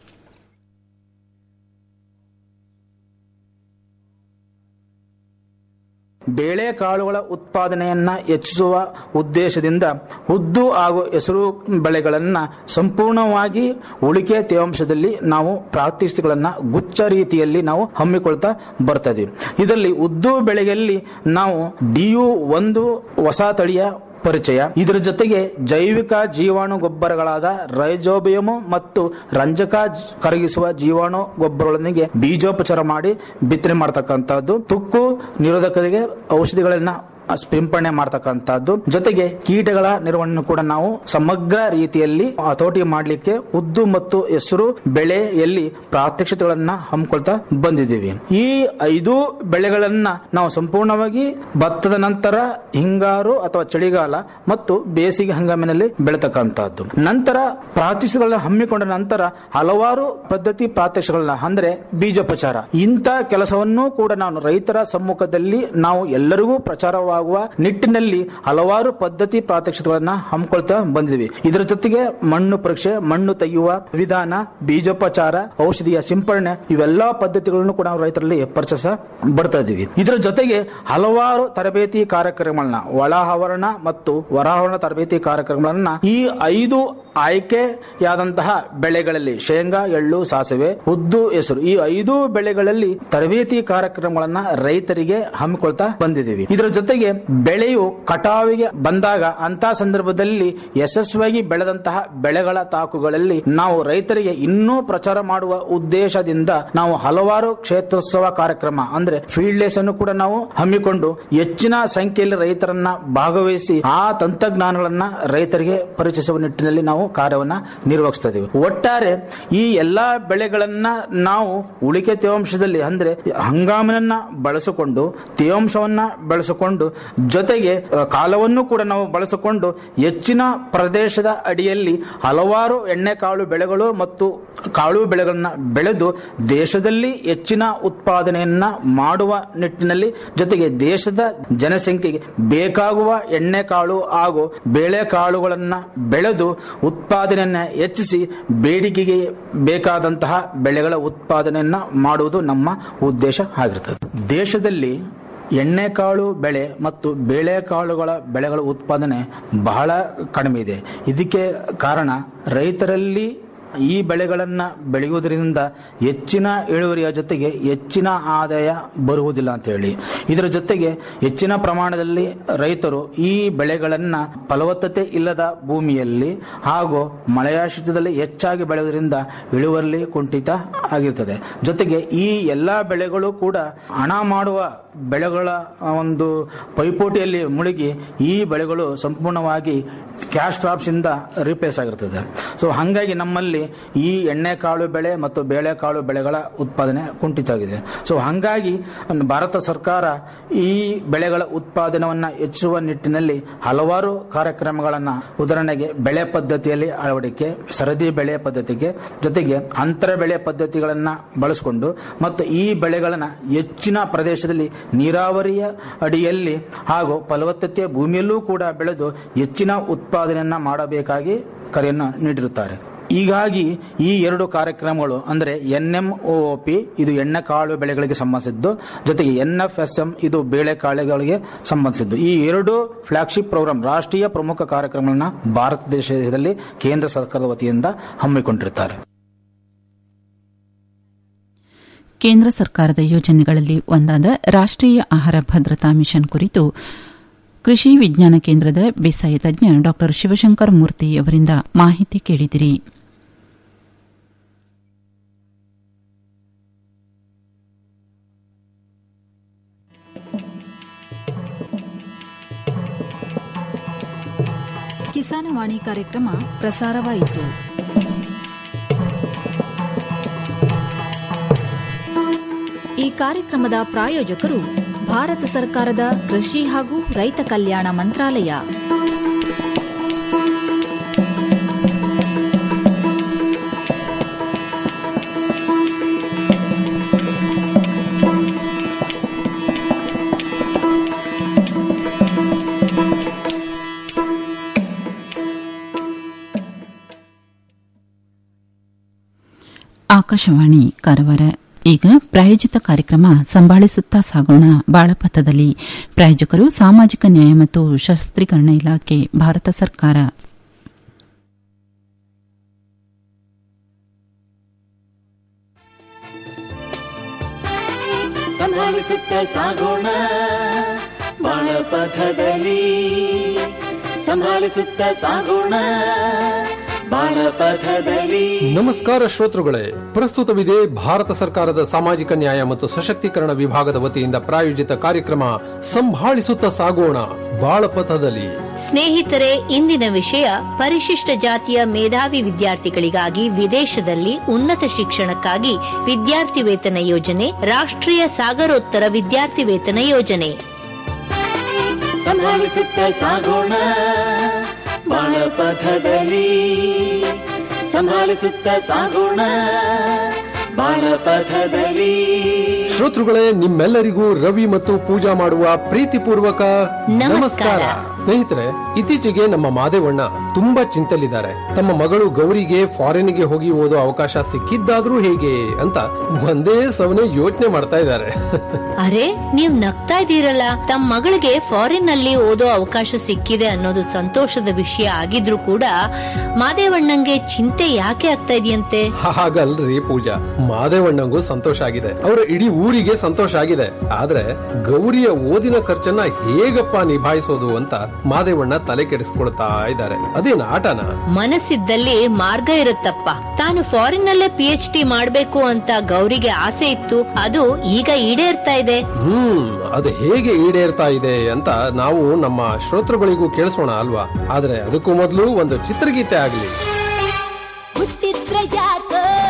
ಬೇಳೆಕಾಳುಗಳ ಉತ್ಪಾದನೆಯನ್ನ ಹೆಚ್ಚಿಸುವ ಉದ್ದೇಶದಿಂದ ಉದ್ದು ಹಾಗೂ ಹೆಸರು ಬೆಳೆಗಳನ್ನು ಸಂಪೂರ್ಣವಾಗಿ ಉಳಿಕೆ ತೇವಾಂಶದಲ್ಲಿ ನಾವು ಪ್ರಾತ್ಯಕ್ಷಿಕೆಗಳನ್ನ ಗುಚ್ಛ ರೀತಿಯಲ್ಲಿ ನಾವು ಹಮ್ಮಿಕೊಳ್ತಾ ಬರ್ತದೆ ಇದರಲ್ಲಿ ಉದ್ದು ಬೆಳೆಯಲ್ಲಿ ನಾವು ಡಿಯು ಒಂದು ಹೊಸ ತಳಿಯ ಪರಿಚಯ ಇದರ ಜೊತೆಗೆ ಜೈವಿಕ ಜೀವಾಣು ಗೊಬ್ಬರಗಳಾದ ರೈಜೋಬಿಯಮು ಮತ್ತು ರಂಜಕ ಜ- ಕರಗಿಸುವ ಜೀವಾಣು ಗೊಬ್ಬರಗಳೊಂದಿಗೆ ಬೀಜೋಪಚಾರ ಮಾಡಿ ಬಿತ್ತನೆ ಮಾಡತಕ್ಕಂಥದ್ದು ತುಕ್ಕು ನಿರೋಧಕರಿಗೆ ಔಷಧಿಗಳನ್ನ ಸಿಂಪಡಣೆ ಮಾಡತಕ್ಕಂಥದ್ದು ಜೊತೆಗೆ ಕೀಟಗಳ ನಿರ್ವಹಣೆ ಕೂಡ ನಾವು ಸಮಗ್ರ ರೀತಿಯಲ್ಲಿ ಹತೋಟಿ ಮಾಡಲಿಕ್ಕೆ ಉದ್ದು ಮತ್ತು ಹೆಸರು ಬೆಳೆಯಲ್ಲಿ ಪ್ರಾತ್ಯಕ್ಷತೆಗಳನ್ನ ಹಮ್ಮಿಕೊಳ್ತಾ ಬಂದಿದ್ದೀವಿ ಈ ಐದು ಬೆಳೆಗಳನ್ನ ನಾವು ಸಂಪೂರ್ಣವಾಗಿ ಭತ್ತದ ನಂತರ ಹಿಂಗಾರು ಅಥವಾ ಚಳಿಗಾಲ ಮತ್ತು ಬೇಸಿಗೆ ಹಂಗಾಮಿನಲ್ಲಿ ಬೆಳತಕ್ಕಂತಹದ್ದು ನಂತರ ಪ್ರಾತ್ಯಕ್ಷಗಳನ್ನ ಹಮ್ಮಿಕೊಂಡ ನಂತರ ಹಲವಾರು ಪದ್ಧತಿ ಪ್ರಾತ್ಯಕ್ಷಗಳನ್ನ ಅಂದ್ರೆ ಬೀಜೋಪಚಾರ ಇಂಥ ಕೆಲಸವನ್ನು ಕೂಡ ನಾನು ರೈತರ ಸಮ್ಮುಖದಲ್ಲಿ ನಾವು ಎಲ್ಲರಿಗೂ ಪ್ರಚಾರವಾಗುವ ನಿಟ್ಟಿನಲ್ಲಿ ಹಲವಾರು ಪದ್ಧತಿ ಪ್ರಾತ್ಯಕ್ಷತೆಗಳನ್ನ ಹಮ್ಮಿಕೊಳ್ತಾ ಬಂದಿದ್ವಿ ಇದರ ಜೊತೆಗೆ ಮಣ್ಣು ಪರೀಕ್ಷೆ ಮಣ್ಣು ತೆಗೆಯುವ ವಿಧಾನ ಬೀಜೋಪಚಾರ ಔಷಧಿಯ ಸಿಂಪಡಣೆ ಇವೆಲ್ಲಾ ಪದ್ಧತಿಗಳನ್ನು ಕೂಡ ನಾವು ರೈತರಲ್ಲಿ ಪರಿಚಯಿಸ ಬರ್ತಾ ಇದೀವಿ ಇದರ ಜೊತೆಗೆ ಹಲವಾರು ತರಬೇತಿ ಕಾರ್ಯಕ್ರಮಗಳನ್ನ ಒಳ ಆವರಣ ಮತ್ತು ಹೊರಾವರಣ ತರಬೇತಿ ಕಾರ್ಯಕ್ರಮಗಳನ್ನ ಈ ಐದು ಆಯ್ಕೆಯಾದಂತಹ ಬೆಳೆಗಳಲ್ಲಿ ಶೇಂಗಾ ಎಳ್ಳು ಸಾಸಿವೆ ಉದ್ದು ಹೆಸರು ಈ ಐದು ಬೆಳೆಗಳಲ್ಲಿ ತರಬೇತಿ ಕಾರ್ಯಕ್ರಮಗಳನ್ನ ರೈತರಿಗೆ ಹಮ್ಮಿಕೊಳ್ತಾ ಬಂದಿದ್ದೀವಿ ಇದರ ಜೊತೆಗೆ ಜೊತೆಗೆ ಬೆಳೆಯು ಕಟಾವಿಗೆ ಬಂದಾಗ ಅಂತ ಸಂದರ್ಭದಲ್ಲಿ ಯಶಸ್ವಿಯಾಗಿ ಬೆಳೆದಂತಹ ಬೆಳೆಗಳ ತಾಕುಗಳಲ್ಲಿ ನಾವು ರೈತರಿಗೆ ಇನ್ನೂ ಪ್ರಚಾರ ಮಾಡುವ ಉದ್ದೇಶದಿಂದ ನಾವು ಹಲವಾರು ಕ್ಷೇತ್ರೋತ್ಸವ ಕಾರ್ಯಕ್ರಮ ಅಂದ್ರೆ ಫೀಲ್ಡ್ ಡೇಸ್ ಅನ್ನು ಕೂಡ ನಾವು ಹಮ್ಮಿಕೊಂಡು ಹೆಚ್ಚಿನ ಸಂಖ್ಯೆಯಲ್ಲಿ ರೈತರನ್ನ ಭಾಗವಹಿಸಿ ಆ ತಂತ್ರಜ್ಞಾನಗಳನ್ನ ರೈತರಿಗೆ ಪರಿಚಯಿಸುವ ನಿಟ್ಟಿನಲ್ಲಿ ನಾವು ಕಾರ್ಯವನ್ನ ನಿರ್ವಹಿಸ್ತಾ ಇದ್ದೀವಿ ಒಟ್ಟಾರೆ ಈ ಎಲ್ಲಾ ಬೆಳೆಗಳನ್ನ ನಾವು ಉಳಿಕೆ ತೇವಾಂಶದಲ್ಲಿ ಅಂದ್ರೆ ಹಂಗಾಮಿನನ್ನ ಬಳಸಿಕೊಂಡು ತೇವಾಂಶವನ್ನ ಬೆಳೆಸಿಕೊಂಡು ಜೊತೆಗೆ ಅ, ಕಾಲವನ್ನು ಕೂಡ ನಾವು ಬಳಸಿಕೊಂಡು ಹೆಚ್ಚಿನ ಪ್ರದೇಶದ ಅಡಿಯಲ್ಲಿ ಹಲವಾರು ಎಣ್ಣೆಕಾಳು ಬೆಳೆಗಳು ಮತ್ತು ಕಾಳು ಬೆಳೆಗಳನ್ನ ಬೆಳೆದು ದೇಶದಲ್ಲಿ ಹೆಚ್ಚಿನ ಉತ್ಪಾದನೆಯನ್ನ ಮಾಡುವ ನಿಟ್ಟಿನಲ್ಲಿ ಜೊತೆಗೆ ದೇಶದ ಜನಸಂಖ್ಯೆಗೆ ಬೇಕಾಗುವ ಎಣ್ಣೆಕಾಳು ಹಾಗೂ ಬೇಳೆಕಾಳುಗಳನ್ನ ಬೆಳೆದು ಉತ್ಪಾದನೆಯನ್ನ ಹೆಚ್ಚಿಸಿ ಬೇಡಿಕೆಗೆ ಬೇಕಾದಂತಹ ಬೆಳೆಗಳ ಉತ್ಪಾದನೆಯನ್ನ ಮಾಡುವುದು ನಮ್ಮ ಉದ್ದೇಶ ಆಗಿರ್ತದೆ ದೇಶದಲ್ಲಿ ಎಣ್ಣೆಕಾಳು ಬೆಳೆ ಮತ್ತು ಬೇಳೆಕಾಳುಗಳ ಬೆಳೆಗಳ ಉತ್ಪಾದನೆ ಬಹಳ ಕಡಿಮೆ ಇದೆ ಇದಕ್ಕೆ ಕಾರಣ ರೈತರಲ್ಲಿ ಈ ಬೆಳೆಗಳನ್ನ ಬೆಳೆಯುವುದರಿಂದ ಹೆಚ್ಚಿನ ಇಳುವರಿಯ ಜೊತೆಗೆ ಹೆಚ್ಚಿನ ಆದಾಯ ಬರುವುದಿಲ್ಲ ಅಂತ ಹೇಳಿ ಇದರ ಜೊತೆಗೆ ಹೆಚ್ಚಿನ ಪ್ರಮಾಣದಲ್ಲಿ ರೈತರು ಈ ಬೆಳೆಗಳನ್ನ ಫಲವತ್ತತೆ ಇಲ್ಲದ ಭೂಮಿಯಲ್ಲಿ ಹಾಗೂ ಮಳೆಯಾಶ್ರಿತದಲ್ಲಿ ಹೆಚ್ಚಾಗಿ ಬೆಳೆಯುವುದರಿಂದ ಇಳುವರಿ ಕುಂಠಿತ ಆಗಿರ್ತದೆ ಜೊತೆಗೆ ಈ ಎಲ್ಲಾ ಬೆಳೆಗಳು ಕೂಡ ಹಣ ಮಾಡುವ ಬೆಳೆಗಳ ಒಂದು ಪೈಪೋಟಿಯಲ್ಲಿ ಮುಳುಗಿ ಈ ಬೆಳೆಗಳು ಸಂಪೂರ್ಣವಾಗಿ ಕ್ಯಾಶ್ ಕ್ರಾಪ್ಸ್ ಇಂದ ರಿಪ್ಲೇಸ್ ಆಗಿರ್ತದೆ ಸೊ ಹಾಗಾಗಿ ನಮ್ಮಲ್ಲಿ ಈ ಎಣ್ಣೆಕಾಳು ಬೆಳೆ ಮತ್ತು ಬೇಳೆಕಾಳು ಬೆಳೆಗಳ ಉತ್ಪಾದನೆ ಕುಂಠಿತ ಆಗಿದೆ ಸೊ ಹಾಗಾಗಿ ಭಾರತ ಸರ್ಕಾರ ಈ ಬೆಳೆಗಳ ಉತ್ಪಾದನವನ್ನ ಹೆಚ್ಚಿಸುವ ನಿಟ್ಟಿನಲ್ಲಿ ಹಲವಾರು ಕಾರ್ಯಕ್ರಮಗಳನ್ನ ಉದಾಹರಣೆಗೆ ಬೆಳೆ ಪದ್ಧತಿಯಲ್ಲಿ ಅಳವಡಿಕೆ ಸರದಿ ಬೆಳೆ ಪದ್ಧತಿಗೆ ಜೊತೆಗೆ ಅಂತರ ಬೆಳೆ ಪದ್ಧತಿಗಳನ್ನ ಬಳಸಿಕೊಂಡು ಮತ್ತು ಈ ಬೆಳೆಗಳನ್ನ ಹೆಚ್ಚಿನ ಪ್ರದೇಶದಲ್ಲಿ ನೀರಾವರಿಯ ಅಡಿಯಲ್ಲಿ ಹಾಗೂ ಫಲವತ್ತತೆಯ ಭೂಮಿಯಲ್ಲೂ ಕೂಡ ಬೆಳೆದು ಹೆಚ್ಚಿನ ಉತ್ಪಾದನೆಯನ್ನ ಮಾಡಬೇಕಾಗಿ ಕರೆಯನ್ನು ನೀಡಿರುತ್ತಾರೆ ಹೀಗಾಗಿ ಈ ಎರಡು ಕಾರ್ಯಕ್ರಮಗಳು ಅಂದರೆ ಎನ್ ಎಂ ಪಿ ಇದು ಎಣ್ಣೆಕಾಳು ಬೆಳೆಗಳಿಗೆ ಸಂಬಂಧಿಸಿದ್ದು ಜೊತೆಗೆ ಎನ್ ಎಫ್ ಎಸ್ ಎಂ ಇದು ಬೇಳೆಕಾಳುಗಳಿಗೆ ಸಂಬಂಧಿಸಿದ್ದು ಈ ಎರಡು ಫ್ಲಾಗ್ಶಿಪ್ ಪ್ರೋಗ್ರಾಂ ರಾಷ್ಟ್ರೀಯ ಪ್ರಮುಖ ಕಾರ್ಯಕ್ರಮಗಳನ್ನ ಭಾರತ ದೇಶದಲ್ಲಿ ಕೇಂದ್ರ ಸರ್ಕಾರದ ವತಿಯಿಂದ ಹಮ್ಮಿಕೊಂಡಿರುತ್ತಾರೆ ಕೇಂದ್ರ ಸರ್ಕಾರದ ಯೋಜನೆಗಳಲ್ಲಿ ಒಂದಾದ ರಾಷ್ಟ್ರೀಯ ಆಹಾರ ಭದ್ರತಾ ಮಿಷನ್ ಕುರಿತು ಕೃಷಿ ವಿಜ್ಞಾನ ಕೇಂದ್ರದ ಬೇಸಾಯ ತಜ್ಞ ಡಾ ಶಿವಶಂಕರ್ ಮೂರ್ತಿ ಅವರಿಂದ ಮಾಹಿತಿ ಕೇಳಿದಿರಿ ಕಿಸಾನವಾಣಿ ಕಾರ್ಯಕ್ರಮ ಪ್ರಸಾರವಾಯಿತು ಈ ಕಾರ್ಯಕ್ರಮದ ಪ್ರಾಯೋಜಕರು ಭಾರತ ಸರ್ಕಾರದ ಕೃಷಿ ಹಾಗೂ ರೈತ ಕಲ್ಯಾಣ ಮಂತ್ರಾಲಯ ಆಕಾಶವಾಣಿ ಕಾರವಾರ ಈಗ ಪ್ರಾಯೋಜಿತ ಕಾರ್ಯಕ್ರಮ ಸಂಭಾಳಿಸುತ್ತಾ ಸಾಗೋಣ ಬಾಳಪಥದಲ್ಲಿ ಪ್ರಾಯೋಜಕರು ಸಾಮಾಜಿಕ ನ್ಯಾಯ ಮತ್ತು ಸಶಸ್ತ್ರೀಕರಣ ಇಲಾಖೆ ಭಾರತ ಸರ್ಕಾರ ಸಂಭಾಳಿಸುತ್ತ ಸಾಗೋಣ ಬಾಳಪಥದಲ್ಲಿ ಸಂಭಾಳಿಸುತ್ತ ಸಾಗೋಣ ಬಾಳಪಥದಲ್ಲಿ ನಮಸ್ಕಾರ ಶ್ರೋತೃಗಳೇ ಪ್ರಸ್ತುತವಿದೆ ಭಾರತ ಸರ್ಕಾರದ ಸಾಮಾಜಿಕ ನ್ಯಾಯ ಮತ್ತು ಸಶಕ್ತೀಕರಣ ವಿಭಾಗದ ವತಿಯಿಂದ ಪ್ರಾಯೋಜಿತ ಕಾರ್ಯಕ್ರಮ ಸಂಭಾಳಿಸುತ್ತ ಸಾಗೋಣ ಬಾಳಪಥದಲ್ಲಿ ಸ್ನೇಹಿತರೆ ಇಂದಿನ ವಿಷಯ ಪರಿಶಿಷ್ಟ ಜಾತಿಯ ಮೇಧಾವಿ ವಿದ್ಯಾರ್ಥಿಗಳಿಗಾಗಿ ವಿದೇಶದಲ್ಲಿ ಉನ್ನತ ಶಿಕ್ಷಣಕ್ಕಾಗಿ ವಿದ್ಯಾರ್ಥಿ ವೇತನ ಯೋಜನೆ ರಾಷ್ಟ್ರೀಯ ಸಾಗರೋತ್ತರ ವಿದ್ಯಾರ್ಥಿ ವೇತನ ಯೋಜನೆ ಸಂಭಾಳಿಸುತ್ತ ಸಾಗೋಣ ಬಾಳಪಥದಲ್ಲಿ ಸಂಭಾಳಿಸುತ್ತ ಸಾಗೋಣ ಬಾಳಪಥದಲ್ಲಿ ಶ್ರೋತೃಗಳೇ ನಿಮ್ಮೆಲ್ಲರಿಗೂ ರವಿ ಮತ್ತು ಪೂಜಾ ಮಾಡುವ ಪ್ರೀತಿಪೂರ್ವಕ ನಮಸ್ಕಾರ. ಸ್ನೇಹಿತರೆ ಇತ್ತೀಚೆಗೆ ನಮ್ಮ ಮಾದೇವಣ್ಣ ತುಂಬಾ ಚಿಂತಲಿದ್ದಾರೆ ತಮ್ಮ ಮಗಳು ಗೌರಿಗೆ ಫಾರಿನ್ಗೆ ಹೋಗಿ ಓದೋ ಅವಕಾಶ ಸಿಕ್ಕಿದ್ದಾದ್ರೂ ಹೇಗೆ ಅಂತ ಒಂದೇ ಸವನೆ ಯೋಚನೆ ಮಾಡ್ತಾ ಇದ್ದಾರೆ ಅರೆ ನೀವ್ ನಗ್ತಾ ಇದ್ದೀರಲ್ಲ ತಮ್ಮ ಮಗಳಿಗೆ ಫಾರಿನ್ ನಲ್ಲಿ ಓದೋ ಅವಕಾಶ ಸಿಕ್ಕಿದೆ ಅನ್ನೋದು ಸಂತೋಷದ ವಿಷಯ ಆಗಿದ್ರೂ ಕೂಡ ಮಾದೇವಣ್ಣಂಗೆ ಚಿಂತೆ ಯಾಕೆ ಆಗ್ತಾ ಇದೆಯಂತೆ ಹಾಗಲ್ರಿ ಪೂಜಾ ಮಾದೇವಣ್ಣಂಗೂ ಸಂತೋಷ ಆಗಿದೆ ಅವರ ಇಡೀ ಊರಿಗೆ ಸಂತೋಷ ಆಗಿದೆ ಆದ್ರೆ ಗೌರಿಯ ಓದಿನ ಖರ್ಚನ್ನ ಹೇಗಪ್ಪ ನಿಭಾಯಿಸೋದು ಅಂತ ಮಾದೇವಣ್ಣ ತಲೆ ಕೆಡಿಸ್ಕೊಳ್ತಾ ಇದ್ದಾರೆ ಅದೇನ್ ಆಟನ ಮನಸ್ಸಿದ್ದಲ್ಲಿ ಮಾರ್ಗ ಇರುತ್ತಪ್ಪ ತಾನು ಫಾರಿನ್ ನಲ್ಲೇ ಪಿ ಎಚ್ ಡಿ ಮಾಡ್ಬೇಕು ಅಂತ ಗೌರಿಗೆ ಆಸೆ ಇತ್ತು ಅದು ಈಗ ಈಡೇರ್ತಾ ಇದೆ ಹ್ಮ್ ಅದು ಹೇಗೆ ಈಡೇರ್ತಾ ಇದೆ ಅಂತ ನಾವು ನಮ್ಮ ಶ್ರೋತೃಗಳಿಗೂ ಕೇಳಿಸೋಣ ಅಲ್ವಾ ಆದ್ರೆ ಅದಕ್ಕೂ ಮೊದಲು ಒಂದು ಚಿತ್ರಗೀತೆ ಆಗ್ಲಿ ಹುಟ್ಟಿದ್ರೆ ಯಾಕ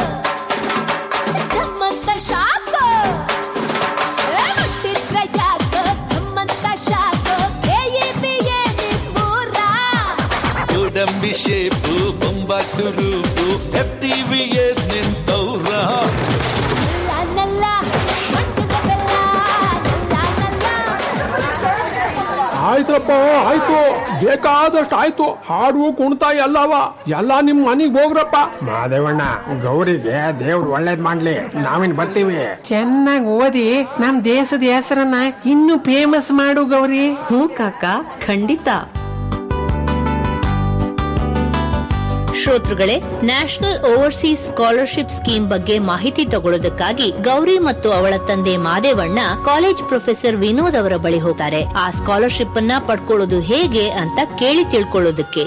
ಜಮ್ಮಂತ ಶಾಕ ಏ, ಹುಟ್ಟಿದ್ರೆ ಯಾಕ ಜಮ್ಮಂತ ಶಾಕ ಕೆಇಬಿಎ ನಿಮ್ಮೂರ ಗೋಡಂಬಿ ಶೇಪು ಬೊಂಬಾಟು ರೂಪು ಎಫ್ಟಿವಿಎ ನಿಂತವ್ರ ನಲ್ಲ ನಲ್ಲ ಮಂಟದ ಬೆಲ್ಲ ನಲ್ಲ ಆಯ್ತಪ್ಪ ಆಯ್ತು ಬೇಕಾದಷ್ಟು ಆಯ್ತು ಹಾಡು ಕುಣ್ತಾ ಎಲ್ಲವ ಎಲ್ಲ ನಿಮ್ ಮನಿಗ್ ಹೋಗ್ರಪ್ಪ ಮಾದೇವಣ್ಣ ಗೌರಿಗೆ ದೇವ್ರು ಒಳ್ಳೇದ್ ಮಾಡ್ಲಿ ನಾವಿನ್ ಬರ್ತೀವಿ ಚೆನ್ನಾಗಿ ಓದಿ ನಮ್ ದೇಶದ ಹೆಸರನ್ನ ಇನ್ನು ಫೇಮಸ್ ಮಾಡು ಗೌರಿ ಹ್ಞೂ ಕಾಕ ಖಂಡಿತ ಶ್ರೋತೃಗಳೇ ನ್ಯಾಷನಲ್ ಓವರ್ಸೀಸ್ ಸ್ಕಾಲರ್ಶಿಪ್ ಸ್ಕೀಮ್ ಬಗ್ಗೆ ಮಾಹಿತಿ ತಗೊಳ್ಳೋದಕ್ಕಾಗಿ ಗೌರಿ ಮತ್ತು ಅವಳ ತಂದೆ ಮಾದೇವಣ್ಣ ಕಾಲೇಜ್ ಪ್ರೊಫೆಸರ್ ವಿನೋದ್ ಅವರ ಬಳಿ ಹೋಗ್ತಾರೆ ಆ ಸ್ಕಾಲರ್ಶಿಪ್ ಅನ್ನ ಪಡ್ಕೊಳ್ಳೋದು ಹೇಗೆ ಅಂತ ಕೇಳಿ ತಿಳ್ಕೊಳ್ಳೋದಕ್ಕೆ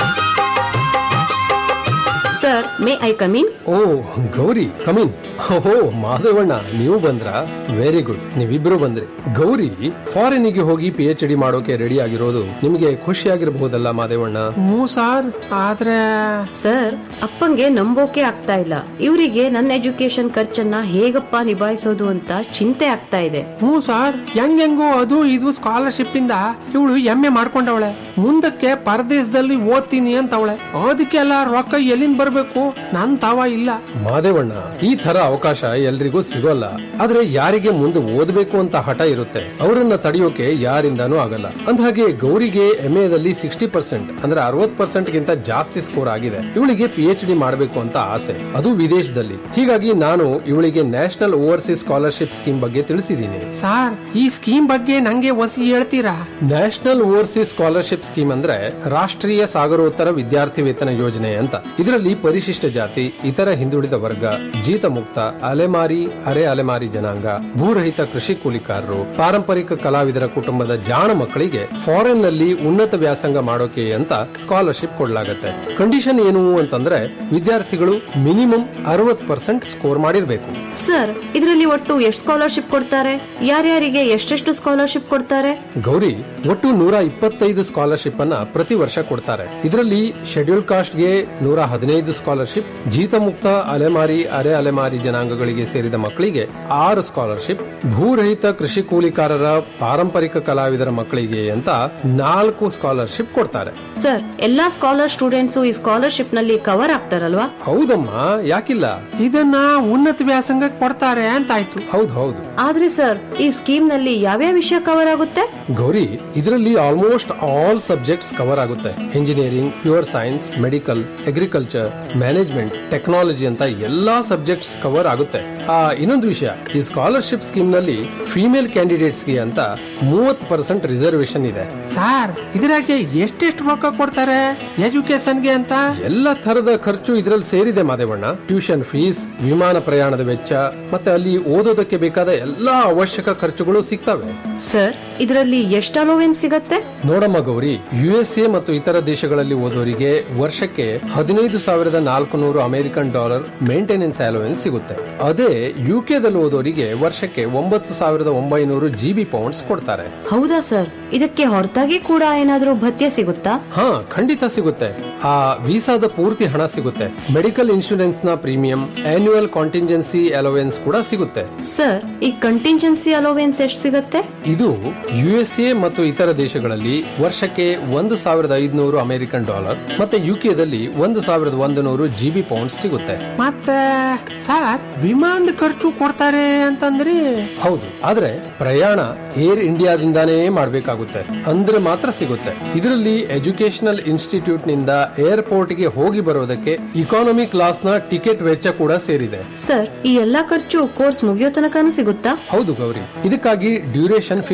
ಸರ್ ಮೇ ಐ ಕಮಿನ್ ಓ ಗೌರಿ ಕಮಿನ್ ಓಹೋ ಮಾಧವಣ್ಣ ನೀವು ಬಂದ್ರ ವೆರಿ ಗುಡ್ ನೀವಿಬ್ರು ಬಂದ್ರಿ ಗೌರಿ ಫಾರಿನ್ ಗೆ ಹೋಗಿ ಪಿ ಎಚ್ ಡಿ ಮಾಡೋಕೆ ರೆಡಿ ಆಗಿರೋದು ನಿಮ್ಗೆ ಖುಷಿ ಆಗಿರಬಹುದಲ್ಲ ಮಾದೇವಣ್ಣ ಹ್ಞೂ ಸರ್ ಆದ್ರೆ ಸರ್ ಅಪ್ಪಂಗೆ ನಂಬೋಕೆ ಆಗ್ತಾ ಇಲ್ಲ ಇವರಿಗೆ ನನ್ನ ಎಜುಕೇಶನ್ ಖರ್ಚನ್ನ ಹೇಗಪ್ಪ ನಿಭಾಯಿಸೋದು ಅಂತ ಚಿಂತೆ ಆಗ್ತಾ ಇದೆ ಹ್ಞೂ ಸರ್ ಹೆಂಗೆಂಗೋ ಅದು ಇದು ಸ್ಕಾಲರ್ಶಿಪ್ ಇಂದ ಇವಳು ಎಮ್ಮೆ ಮಾಡ್ಕೊಂಡವಳೆ ಮುಂದಕ್ಕೆ ಪರದೇಶದಲ್ಲಿ ಓದ್ತೀನಿ ಅಂತವಳೆ ಅದಕ್ಕೆಲ್ಲ ರೊಕ್ಕ ಎಲ್ಲಿಂದ ಬರ್ಬೇಕು ನನ್ ತಾವ ಇಲ್ಲ ಮಾದೇವಣ್ಣ ಈ ತರ ಅವಕಾಶ ಎಲ್ರಿಗೂ ಸಿಗೋಲ್ಲ ಆದ್ರೆ ಯಾರಿಗೆ ಮುಂದೆ ಓದಬೇಕು ಅಂತ ಹಠ ಇರುತ್ತೆ ಅವರನ್ನ ತಡೆಯೋಕೆ ಯಾರಿಂದಾನೂ ಆಗಲ್ಲ ಅಂದ್ಹಾಗೆ ಗೌರಿಗೆ ಎಂಎ ದಲ್ಲಿ ಸಿಕ್ಸ್ಟಿ ಪರ್ಸೆಂಟ್ ಅಂದ್ರೆ ಅರವತ್ ಪರ್ಸೆಂಟ್ ಗಿಂತ ಜಾಸ್ತಿ ಸ್ಕೋರ್ ಆಗಿದೆ ಇವಳಿಗೆ ಪಿ ಎಚ್ ಡಿ ಮಾಡಬೇಕು ಅಂತ ಆಸೆ ಅದು ವಿದೇಶದಲ್ಲಿ ಹೀಗಾಗಿ ನಾನು ಇವಳಿಗೆ ನ್ಯಾಷನಲ್ ಓವರ್ಸೀಸ್ ಸ್ಕಾಲರ್ಶಿಪ್ ಸ್ಕೀಮ್ ಬಗ್ಗೆ ತಿಳಿಸಿದ್ದೀನಿ ಸಾರ್ ಈ ಸ್ಕೀಮ್ ಬಗ್ಗೆ ನಂಗೆ ಒಸಿ ಹೇಳ್ತೀರಾ ನ್ಯಾಷನಲ್ ಓವರ್ಸೀಸ್ ಸ್ಕಾಲರ್ಶಿಪ್ ಸ್ಕೀಮ್ ಅಂದ್ರೆ ರಾಷ್ಟ್ರೀಯ ಸಾಗರೋತ್ತರ ವಿದ್ಯಾರ್ಥಿ ವೇತನ ಯೋಜನೆ ಅಂತ ಇದರಲ್ಲಿ ಪರಿಶಿಷ್ಟ ಜಾತಿ ಇತರ ಹಿಂದುಳಿದ ವರ್ಗ ಜೀತ ಮುಕ್ತ ಅಲೆಮಾರಿ ಅರೆ ಅಲೆಮಾರಿ ಜನಾಂಗ ಭೂರಹಿತ ಕೃಷಿ ಕೂಲಿಕಾರರು ಪಾರಂಪರಿಕ ಕಲಾವಿದರ ಕುಟುಂಬದ ಜಾಣ ಮಕ್ಕಳಿಗೆ ಫಾರಿನ್ ನಲ್ಲಿ ಉನ್ನತ ವ್ಯಾಸಂಗ ಮಾಡೋಕೆ ಅಂತ ಸ್ಕಾಲರ್ಶಿಪ್ ಕೊಡ್ಲಾಗತ್ತೆ ಕಂಡೀಷನ್ ಏನು ಅಂತಂದ್ರೆ ವಿದ್ಯಾರ್ಥಿಗಳು ಮಿನಿಮಮ್ ಅರವತ್ ಪರ್ಸೆಂಟ್ ಸ್ಕೋರ್ ಮಾಡಿರ್ಬೇಕು ಸರ್ ಇದರಲ್ಲಿ ಒಟ್ಟು ಎಷ್ಟು ಸ್ಕಾಲರ್ಶಿಪ್ ಕೊಡ್ತಾರೆ ಯಾರ್ಯಾರಿಗೆ ಎಷ್ಟೆಷ್ಟು ಸ್ಕಾಲರ್ಶಿಪ್ ಕೊಡ್ತಾರೆ ಗೌರಿ ಒಟ್ಟು ನೂರ ಇಪ್ಪತ್ತೈದು ಸ್ಕಾಲರ್ಶಿಪ್ ಅನ್ನ ಪ್ರತಿ ವರ್ಷ ಕೊಡ್ತಾರೆ ಇದರಲ್ಲಿ ಶೆಡ್ಯೂಲ್ ಕಾಸ್ಟ್ ಗೆ ನೂರ ಹದಿನೈದು ಸ್ಕಾಲರ್ಶಿಪ್ ಜೀತ ಮುಕ್ತ ಅಲೆಮಾರಿ ಅರೆ ಅಲೆಮಾರಿ ಜನಾಂಗಗಳಿಗೆ ಸೇರಿದ ಮಕ್ಕಳಿಗೆ ಆರು ಸ್ಕಾಲರ್ಶಿಪ್ ಭೂರಹಿತ ಕೃಷಿ ಕೂಲಿಕಾರರ ಪಾರಂಪರಿಕ ಕಲಾವಿದರ ಮಕ್ಕಳಿಗೆ ಅಂತ ನಾಲ್ಕು ಸ್ಕಾಲರ್ಶಿಪ್ ಕೊಡ್ತಾರೆ ಸರ್ ಎಲ್ಲಾ ಸ್ಕಾಲರ್ ಸ್ಟೂಡೆಂಟ್ಸ್ ಈ ಸ್ಕಾಲರ್ಶಿಪ್ ನಲ್ಲಿ ಕವರ್ ಆಗ್ತಾರಲ್ವಾ ಹೌದಮ್ಮ ಯಾಕಿಲ್ಲ ಇದನ್ನ ಉನ್ನತ ವ್ಯಾಸಂಗಕ್ಕೆ ಕೊಡ್ತಾರೆ ಅಂತಾಯ್ತು ಹೌದು ಹೌದು ಆದ್ರೆ ಸರ್ ಈ ಸ್ಕೀಮ್ ನಲ್ಲಿ ಯಾವ್ಯಾವ ವಿಷಯ ಕವರ್ ಆಗುತ್ತೆ ಗೌರಿ ಇದರಲ್ಲಿ ಆಲ್ಮೋಸ್ಟ್ ಆಲ್ ಸಬ್ಜೆಕ್ಟ್ಸ್ ಕವರ್ ಆಗುತ್ತೆ engineering pure science medical agriculture management technology ಅಂತ ಎಲ್ಲಾ ಸಬ್ಜೆಕ್ಟ್ಸ್ ಕವರ್ ಆಗುತ್ತೆ ಆ ಇನ್ನೊಂದು ವಿಷಯ ಈ ಸ್ಕಾಲರ್ಶಿಪ್ ಸ್ಕೀಮ್ ನಲ್ಲಿ ಫಿಮೇಲ್ ಕ್ಯಾಂಡಿಡೇಟ್ಸ್ ಗೆ ಅಂತ ಮೂವತ್ ಪರ್ಸೆಂಟ್ ರಿಸರ್ವೇಶನ್ ಇದೆ ಸಾರ್ ಇದ್ರಾಗೆ ಎಷ್ಟೆಷ್ಟು ರೊಕ್ಕ ಕೊಡ್ತಾರೆ ಎಜುಕೇಶನ್ಗೆ ಅಂತ ಎಲ್ಲ ತರದ ಖರ್ಚು ಇದರಲ್ಲಿ ಸೇರಿದೆ ಮಾದೇವಣ್ಣ ಟ್ಯೂಷನ್ ಫೀಸ್ ವಿಮಾನ ಪ್ರಯಾಣದ ವೆಚ್ಚ ಮತ್ತೆ ಅಲ್ಲಿ ಓದೋದಕ್ಕೆ ಬೇಕಾದ ಎಲ್ಲಾ ಅವಶ್ಯಕ ಖರ್ಚುಗಳು ಸಿಗ್ತವೆ ಸರ್ ಇದರಲ್ಲಿ ಎಷ್ಟು ಅಲೋವೆನ್ಸ್ ಸಿಗತ್ತೆ ನೋಡಮ್ಮ ಗೌರಿ ಯುಎಸ್ಎ ಮತ್ತು ಇತರ ದೇಶಗಳಲ್ಲಿ ಓದೋರಿಗೆ ವರ್ಷಕ್ಕೆ ಹದಿನೈದು ಸಾವಿರದ ನಾಲ್ಕು ನೂರು ಅಮೆರಿಕನ್ ಡಾಲರ್ ಮೇಂಟೆನೆನ್ಸ್ ಅಲೋವೆನ್ಸ್ ಸಿಗುತ್ತೆ ಅದೇ ಯುಕೆದಲ್ಲಿ ಓದೋರಿಗೆ ವರ್ಷಕ್ಕೆ ಒಂಬತ್ತು ಸಾವಿರದ ಒಂಬೈನೂರು ಜಿಬಿ ಪೌಂಡ್ಸ್ ಕೊಡ್ತಾರೆ ಹೌದಾ ಸರ್ ಇದಕ್ಕೆ ಹೊರತಾಗಿ ಕೂಡ ಏನಾದ್ರೂ ಭತ್ಯೆ ಸಿಗುತ್ತಾ ಹಾ ಖಂಡಿತ ಸಿಗುತ್ತೆ ಆ ವೀಸಾದ ಪೂರ್ತಿ ಹಣ ಸಿಗುತ್ತೆ ಮೆಡಿಕಲ್ ಇನ್ಶೂರೆನ್ಸ್ ನ ಪ್ರೀಮಿಯಂ ಆನ್ಯುವಲ್ ಕಾಂಟಿಂಜೆನ್ಸಿ ಅಲೋವೆನ್ಸ್ ಕೂಡ ಸಿಗುತ್ತೆ ಸರ್ ಈ ಕಂಟಿಂಜೆನ್ಸಿ ಅಲೋವೆನ್ಸ್ ಎಷ್ಟು ಸಿಗತ್ತೆ ಇದು ಯುಎಸ್ಎ ಮತ್ತು ಇತರ ದೇಶಗಳಲ್ಲಿ ವರ್ಷಕ್ಕೆ ಒಂದು ಸಾವಿರದ ಐದುನೂರು ಅಮೆರಿಕನ್ ಡಾಲರ್ ಮತ್ತೆ ಯುಕೆದಲ್ಲಿ ಒಂದು ಸಾವಿರದ ಒಂದು ನೂರು ಜಿಬಿ ಪೌಂಡ್ಸ್ ಸಿಗುತ್ತೆ ಮತ್ತೆ ಸಾರ್ ವಿಮಾನದ ಖರ್ಚು ಕೊಡ್ತಾರೆ ಅಂತಂದ್ರಿ ಹೌದು ಆದ್ರೆ ಪ್ರಯಾಣ ಏರ್ ಇಂಡಿಯಾದಿಂದಾನೇ ಮಾಡಬೇಕಾಗುತ್ತೆ ಅಂದ್ರೆ ಮಾತ್ರ ಸಿಗುತ್ತೆ ಇದರಲ್ಲಿ ಎಜುಕೇಶನಲ್ ಇನ್ಸ್ಟಿಟ್ಯೂಟ್ ನಿಂದ ಏರ್ಪೋರ್ಟ್ ಗೆ ಹೋಗಿ ಬರೋದಕ್ಕೆ ಇಕಾನಮಿ ಕ್ಲಾಸ್ ನ ಟಿಕೆಟ್ ವೆಚ್ಚ ಕೂಡ ಸೇರಿದೆ ಸರ್ ಈ ಎಲ್ಲಾ ಖರ್ಚು ಕೋರ್ಸ್ ಮುಗಿಯೋ ತನಕನೂ ಸಿಗುತ್ತಾ ಹೌದು ಗೌರಿ ಇದಕ್ಕಾಗಿ ಡ್ಯೂರೇಷನ್ ಫಿಕ್ಸ್ ಮಾಡಿದ್ದಾರೆ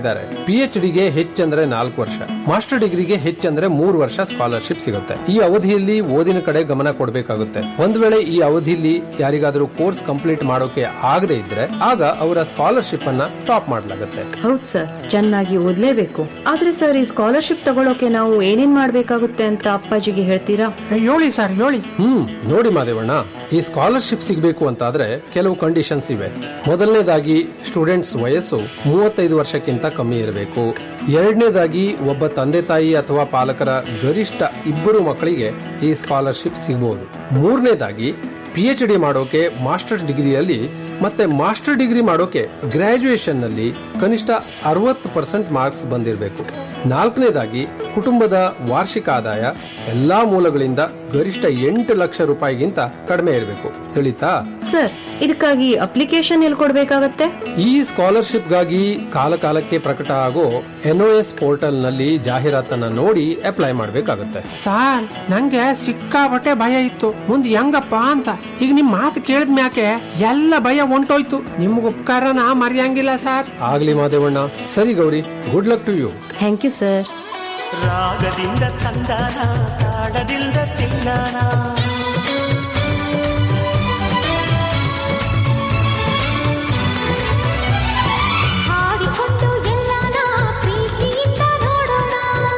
ಇದ್ದಾರೆ ಪಿ ಎಚ್ ಡಿಗೆ ಹೆಚ್ಚಂದ್ರೆ ನಾಲ್ಕು ವರ್ಷ ಮಾಸ್ಟರ್ ಡಿಗ್ರಿಗೆ ಹೆಚ್ಚಂದ್ರೆ ಮೂರು ವರ್ಷ ಸ್ಕಾಲರ್ಶಿಪ್ ಸಿಗುತ್ತೆ ಈ ಅವಧಿಯಲ್ಲಿ ಓದಿನ ಕಡೆ ಗಮನ ಕೊಡಬೇಕಾಗುತ್ತೆ ಒಂದ್ ವೇಳೆ ಈ ಅವಧಿಯಲ್ಲಿ ಯಾರಿಗಾದ್ರೂ ಕೋರ್ಸ್ ಕಂಪ್ಲೀಟ್ ಮಾಡೋಕೆ ಆಗದೆ ಇದ್ರೆ ಆಗ ಅವರ ಸ್ಕಾಲರ್ಶಿಪ್ ಅನ್ನ ಸ್ಟಾಪ್ ಮಾಡಲಾಗುತ್ತೆ ಹೌದ್ ಸರ್ ಚೆನ್ನಾಗಿ ಓದ್ಲೇಬೇಕು ಆದ್ರೆ ಸರ್ ಈ ಸ್ಕಾಲರ್ಶಿಪ್ ತಗೊಳಕ್ಕೆ ನಾವು ಏನೇನ್ ಮಾಡ್ಬೇಕಾಗುತ್ತೆ ಅಂತ ಅಪ್ಪಾಜಿಗೆ ಹೇಳ್ತೀರಾ ಹೇಳಿ ಸರ್ ಹೇಳಿ ಹ್ಮ್ ನೋಡಿ ಮಾದೇವಣ್ಣ ಈ ಸ್ಕಾಲರ್ಶಿಪ್ ಸಿಗಬೇಕು ಅಂತಾದ್ರೆ ಕೆಲವು ಕಂಡೀಷನ್ಸ್ ಇವೆ ಮೊದಲನೇದಾಗಿ ಸ್ಟೂಡೆಂಟ್ಸ್ ವಯಸ್ಸು ಮೂವತ್ತೈದು ವರ್ಷಕ್ಕಿಂತ ಕಮ್ಮಿ ಇರಬೇಕು ಎರಡನೇದಾಗಿ ಒಬ್ಬ ತಂದೆ ತಾಯಿ ಅಥವಾ ಪಾಲಕರ ಗರಿಷ್ಠ ಇಬ್ಬರು ಮಕ್ಕಳಿಗೆ ಈ ಸ್ಕಾಲರ್ಶಿಪ್ ಸಿಗಬಹುದು ಮೂರನೇದಾಗಿ ಪಿ ಎಚ್ ಡಿ ಮಾಡೋಕೆ ಮಾಸ್ಟರ್ಸ್ ಡಿಗ್ರಿಯಲ್ಲಿ ಮತ್ತೆ ಮಾಸ್ಟರ್ ಡಿಗ್ರಿ ಮಾಡೋಕೆ ಗ್ರಾಜುಯೇಷನ್ ನಲ್ಲಿ ಕನಿಷ್ಠ ಅರವತ್ತು ಪರ್ಸೆಂಟ್ ಮಾರ್ಕ್ಸ್ ಬಂದಿರಬೇಕು ನಾಲ್ಕನೇದಾಗಿ ಕುಟುಂಬದ ವಾರ್ಷಿಕ ಆದಾಯ ಎಲ್ಲಾ ಮೂಲಗಳಿಂದ ಗರಿಷ್ಠ ಎಂಟು ಲಕ್ಷ ರೂಪಾಯಿಗಿಂತ ಕಡಿಮೆ ಇರಬೇಕು ತಿಳಿತಾ ಸರ್ ಇದಕ್ಕಾಗಿ ಅಪ್ಲಿಕೇಶನ್ ಎಲ್ಲಿ ಕೊಡ್ಬೇಕಾಗತ್ತೆ ಈ ಸ್ಕಾಲರ್ಶಿಪ್ಗಾಗಿ ಕಾಲ ಕಾಲಕ್ಕೆ ಪ್ರಕಟ ಆಗೋ ಎನ್ಒಎಸ್ ಪೋರ್ಟಲ್ ನಲ್ಲಿ ಜಾಹೀರಾತನ್ನ ನೋಡಿ ಅಪ್ಲೈ ಮಾಡಬೇಕಾಗುತ್ತೆ ಸಾರ್ ನಂಗೆ ಸಿಕ್ಕಾಪಟ್ಟೆ ಭಯ ಇತ್ತು ಮುಂದ್ ಹೆಂಗಪ್ಪ ಅಂತ ಈಗ ನಿಮ್ ಮಾತು ಕೇಳಿದ ಮ್ಯಾಕೆ ಎಲ್ಲ ಭಯ ಹೊಂಟೋಯ್ತು ನಿಮ್ಗ ಉಪಕಾರನ ಮರೆಯಂಗಿಲ್ಲ ಸರ್ ಆಗ್ಲಿ ಮಾದೇವಣ್ಣ ಸರಿ Gauri good luck to you thank you sir ರಾಗದಿಂದ ತಂದಾನ ತಾಡದಿಂದ ತಿನ್ನಾನ ಹಾಡಿಕೊಂಡು ಎಲ್ಲಾನ ಪ್ರೀತಿಯಿಂದ ನೋಡೋಣ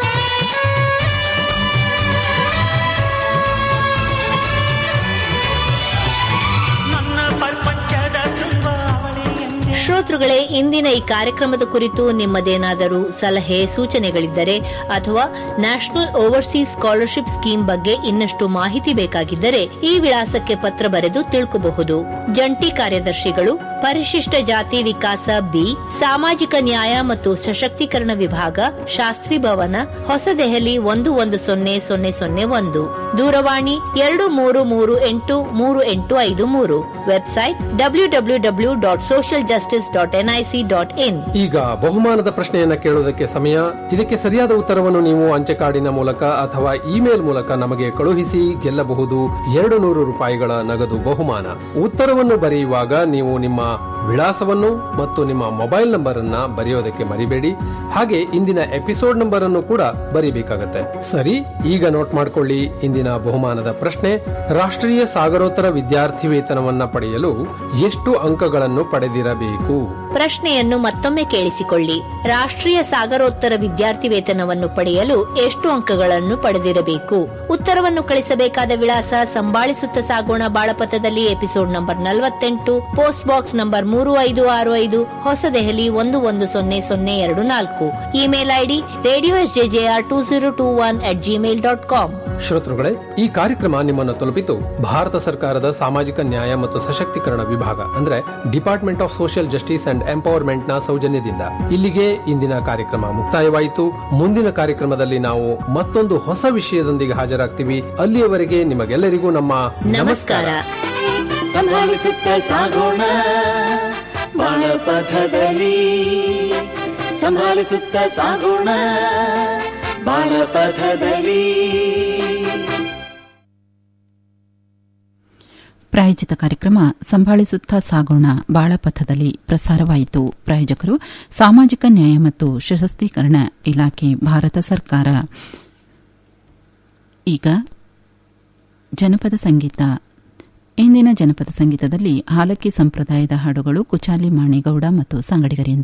ನನ್ನ ಪ್ರಪಂಚದ ತುಂಬ ಅವಳೇ ಎಂದೇ ಶ್ರೋತೃಗಳೇ ಇಂದಿನ ಈ ಕಾರ್ಯಕ್ರಮದ ಕುರಿತು ನಿಮ್ಮದೇನಾದರೂ ಸಲಹೆ ಸೂಚನೆಗಳಿದ್ದರೆ ಅಥವಾ ನ್ಯಾಷನಲ್ ಓವರ್ಸೀಸ್ ಸ್ಕಾಲರ್ಶಿಪ್ ಸ್ಕೀಮ್ ಬಗ್ಗೆ ಇನ್ನಷ್ಟು ಮಾಹಿತಿ ಬೇಕಾಗಿದ್ದರೆ ಈ ವಿಳಾಸಕ್ಕೆ ಪತ್ರ ಬರೆದು ತಿಳ್ಕಬಹುದು ಜಂಟಿ ಕಾರ್ಯದರ್ಶಿಗಳು ಪರಿಶಿಷ್ಟ ಜಾತಿ ವಿಕಾಸ ಬಿ ಸಾಮಾಜಿಕ ನ್ಯಾಯ ಮತ್ತು ಸಶಕ್ತೀಕರಣ ವಿಭಾಗ ಶಾಸ್ತ್ರಿ ಭವನ ಹೊಸದೆಹಲಿ ಒಂದು ಒಂದು ಸೊನ್ನೆ ಸೊನ್ನೆ ಸೊನ್ನೆ ಒಂದು ದೂರವಾಣಿ ಎರಡು ಮೂರು ಮೂರು ಎಂಟು ಮೂರು ಎಂಟು ಐದು ಮೂರು website W W W dot social justice dot NIC dot in ಈಗ ಬಹುಮಾನದ ಪ್ರಶ್ನೆಯನ್ನ ಕೇಳೋದಕ್ಕೆ ಸಮಯ ಇದಕ್ಕೆ ಸರಿಯಾದ ಉತ್ತರವನ್ನು ನೀವು ಅಂಚೆ ಕಾರ್ಡಿನ ಮೂಲಕ ಅಥವಾ ಇಮೇಲ್ ಮೂಲಕ ನಮಗೆ ಕಳುಹಿಸಿ ಗೆಲ್ಲಬಹುದು ಎರಡು ನೂರು ರೂಪಾಯಿಗಳ ನಗದು ಬಹುಮಾನ ಉತ್ತರವನ್ನು ಬರೆಯುವಾಗ ನೀವು ನಿಮ್ಮ ವಿಳಾಸವನ್ನು ಮತ್ತು ನಿಮ್ಮ ಮೊಬೈಲ್ ನಂಬರ್ ಅನ್ನ ಬರೆಯೋದಕ್ಕೆ ಮರಿಬೇಡಿ ಹಾಗೆ ಇಂದಿನ ಎಪಿಸೋಡ್ ನಂಬರ್ ಅನ್ನು ಕೂಡ ಬರೀಬೇಕಾಗತ್ತೆ ಸರಿ ಈಗ ನೋಟ್ ಮಾಡ್ಕೊಳ್ಳಿ ಇಂದಿನ ಬಹುಮಾನದ ಪ್ರಶ್ನೆ ರಾಷ್ಟ್ರೀಯ ಸಾಗರೋತ್ತರ ವಿದ್ಯಾರ್ಥಿ ವೇತನವನ್ನ ಪಡೆಯಲು ಎಷ್ಟು ಅಂಕಗಳನ್ನು ಪಡೆದಿರಬೇಕು ಪ್ರಶ್ನೆಯನ್ನು ಮತ್ತೊಮ್ಮೆ ಕೇಳಿಸಿಕೊಳ್ಳಿ ರಾಷ್ಟ್ರೀಯ ಸಾಗರೋತ್ತರ ವಿದ್ಯಾರ್ಥಿ ವೇತನವನ್ನು ಪಡೆಯಲು ಎಷ್ಟು ಅಂಕಗಳನ್ನು ಪಡೆದಿರಬೇಕು ಉತ್ತರವನ್ನು ಕಳಿಸಬೇಕಾದ ವಿಳಾಸ ಸಂಬಾಳಿಸುತ್ತ ಸಾಗೋಣ ಬಾಳಪಥದಲ್ಲಿ ಎಪಿಸೋಡ್ ನಂಬರ್ ನಲವತ್ತೆಂಟು ಪೋಸ್ಟ್ ಬಾಕ್ಸ್ ನಂಬರ್ ಮೂರು ಐದು ಆರು ಐದು ಹೊಸದೆಹಲಿ ಒಂದು ಒಂದು ಸೊನ್ನೆ ಸೊನ್ನೆ ಎರಡು ನಾಲ್ಕು email ID radio S JJR two zero two one at Gmail dot com ಶ್ರೋತೃಗಳೇ ಈ ಕಾರ್ಯಕ್ರಮ ನಿಮ್ಮನ್ನು ತಲುಪಿತು ಭಾರತ ಸರ್ಕಾರದ ಸಾಮಾಜಿಕ ನ್ಯಾಯ ಮತ್ತು ಸಶಕ್ತೀಕರಣ ವಿಭಾಗ ಅಂದ್ರೆ department of social justice and empowerment ನ ಸೌಜನ್ಯದಿಂದ ಇಲ್ಲಿಗೆ ಇಂದಿನ ಕಾರ್ಯಕ್ರಮ ಮುಕ್ತಾಯವಾಯಿತು ಮುಂದಿನ ಕಾರ್ಯಕ್ರಮದಲ್ಲಿ ನಾವು ಮತ್ತೊಂದು ಹೊಸ ವಿಷಯದೊಂದಿಗೆ ಹಾಜರಾಗ್ತೀವಿ ಅಲ್ಲಿಯವರೆಗೆ ನಿಮಗೆಲ್ಲರಿಗೂ ನಮ್ಮ ನಮಸ್ಕಾರ ಸಂಭಾಳಿಸುತ್ತ ಸಾಗೋಣ ಬಾಳಪಥದಲ್ಲಿ ಸಂಭಾಳಿಸುತ್ತ ಸಾಗೋಣ ಬಾಳಪಥದಲ್ಲಿ ಪ್ರಾಯೋಜಿತ ಕಾರ್ಯಕ್ರಮ ಸಂಭಾಳಿಸುತ್ತಾ ಸಾಗೋಣ ಬಾಳಪಥದಲ್ಲಿ ಪ್ರಸಾರವಾಯಿತು ಪ್ರಾಯೋಜಕರು ಸಾಮಾಜಿಕ ನ್ಯಾಯ ಮತ್ತು ಸಶಸ್ತೀಕರಣ ಇಲಾಖೆ ಭಾರತ ಸರ್ಕಾರ ಈಗ ಜನಪದ ಸಂಗೀತ ಇಂದಿನ ಜನಪದ ಸಂಗೀತದಲ್ಲಿ ಹಾಲಕ್ಕಿ ಸಂಪ್ರದಾಯದ ಹಾಡುಗಳು ಕುಚಾಲಿ ಮಾಣಿಗೌಡ ಮತ್ತು ಸಂಗಡಿಗರಿಂದ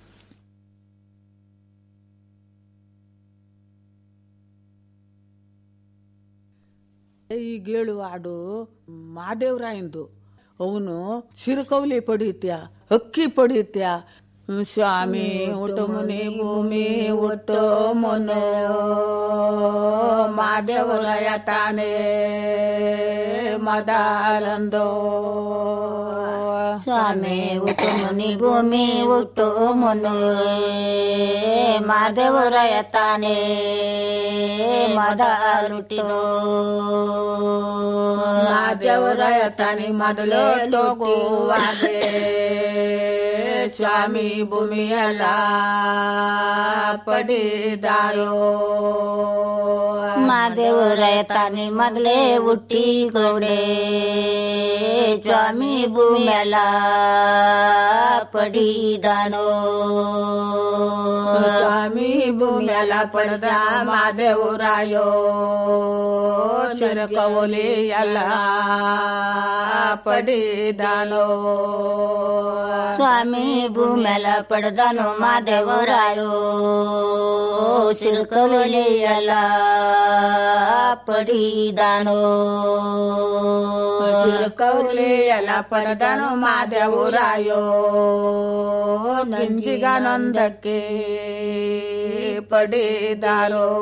ಈ ಗೇಳು ಹಾಡು ಮಾದೇವರಾಯಂದು ಅವನು ಸಿರುಕೌಲಿ ಪಡೆಯುತ್ಯ ಅಕ್ಕಿ ಪಡೆಯುತ್ಯ ಸ್ವಾಮಿ ಊಟ ಮುನಿ ಭೂಮಿ ಒಟ್ಟು ಮೊನು ಮಾದೇವರಾಯ ತಾನೇ ಮದಾಲಂದೋ ಸ್ವಾಮಿ ಉಟ್ಟು ಮುನಿ ಭೂಮಿ ಉಟ್ಟು ಮುನು ಮಾದೇವರಾಯ ತಾನೇ ಮದಾಲುಟ್ಟು ಮಾದೇವರಾಯ ತಾನೇ ಮೊದಲು ಹೋಗುವಾಗೆ ಸ್ವಾಮಿ ಭೂಮಿಯಲ್ಲ ಪಡಿದಾರೋ ಮಾದೇವರಾಯ ತಾನೇ ಮೊದಲೇ ಹುಟ್ಟಿ ಗೋಡೆ ಸ್ವಾಮಿ ಭೂಮೆಲ್ಲ ಪಡಿದಾನೋ ಸ್ವಾಮಿ ಭೂಮಿಯಲ ಪಡೆದ ಮಾದೇವರಾಯೋ ಚಿರಕವಲಿ ಎಲ್ಲ ಪಡಿದಾನೋ ಸ್ವಾಮಿ ಭೂಮೆಲ ಪಡೆದನು ಮಾದೇವರಾಯೋ ಸಿರುಕವಲಿ ಎಲ್ಲ ಪಡಿದಾನೋ ಚಿರಕೌಲಿ ಎಲ್ಲ ಪಡೆದನು ಮಾದೇವರಾಯೋ ಗಿಂಜಿಗಾನೊಂದಕ್ಕೆ ಪಡಿದಾರೋ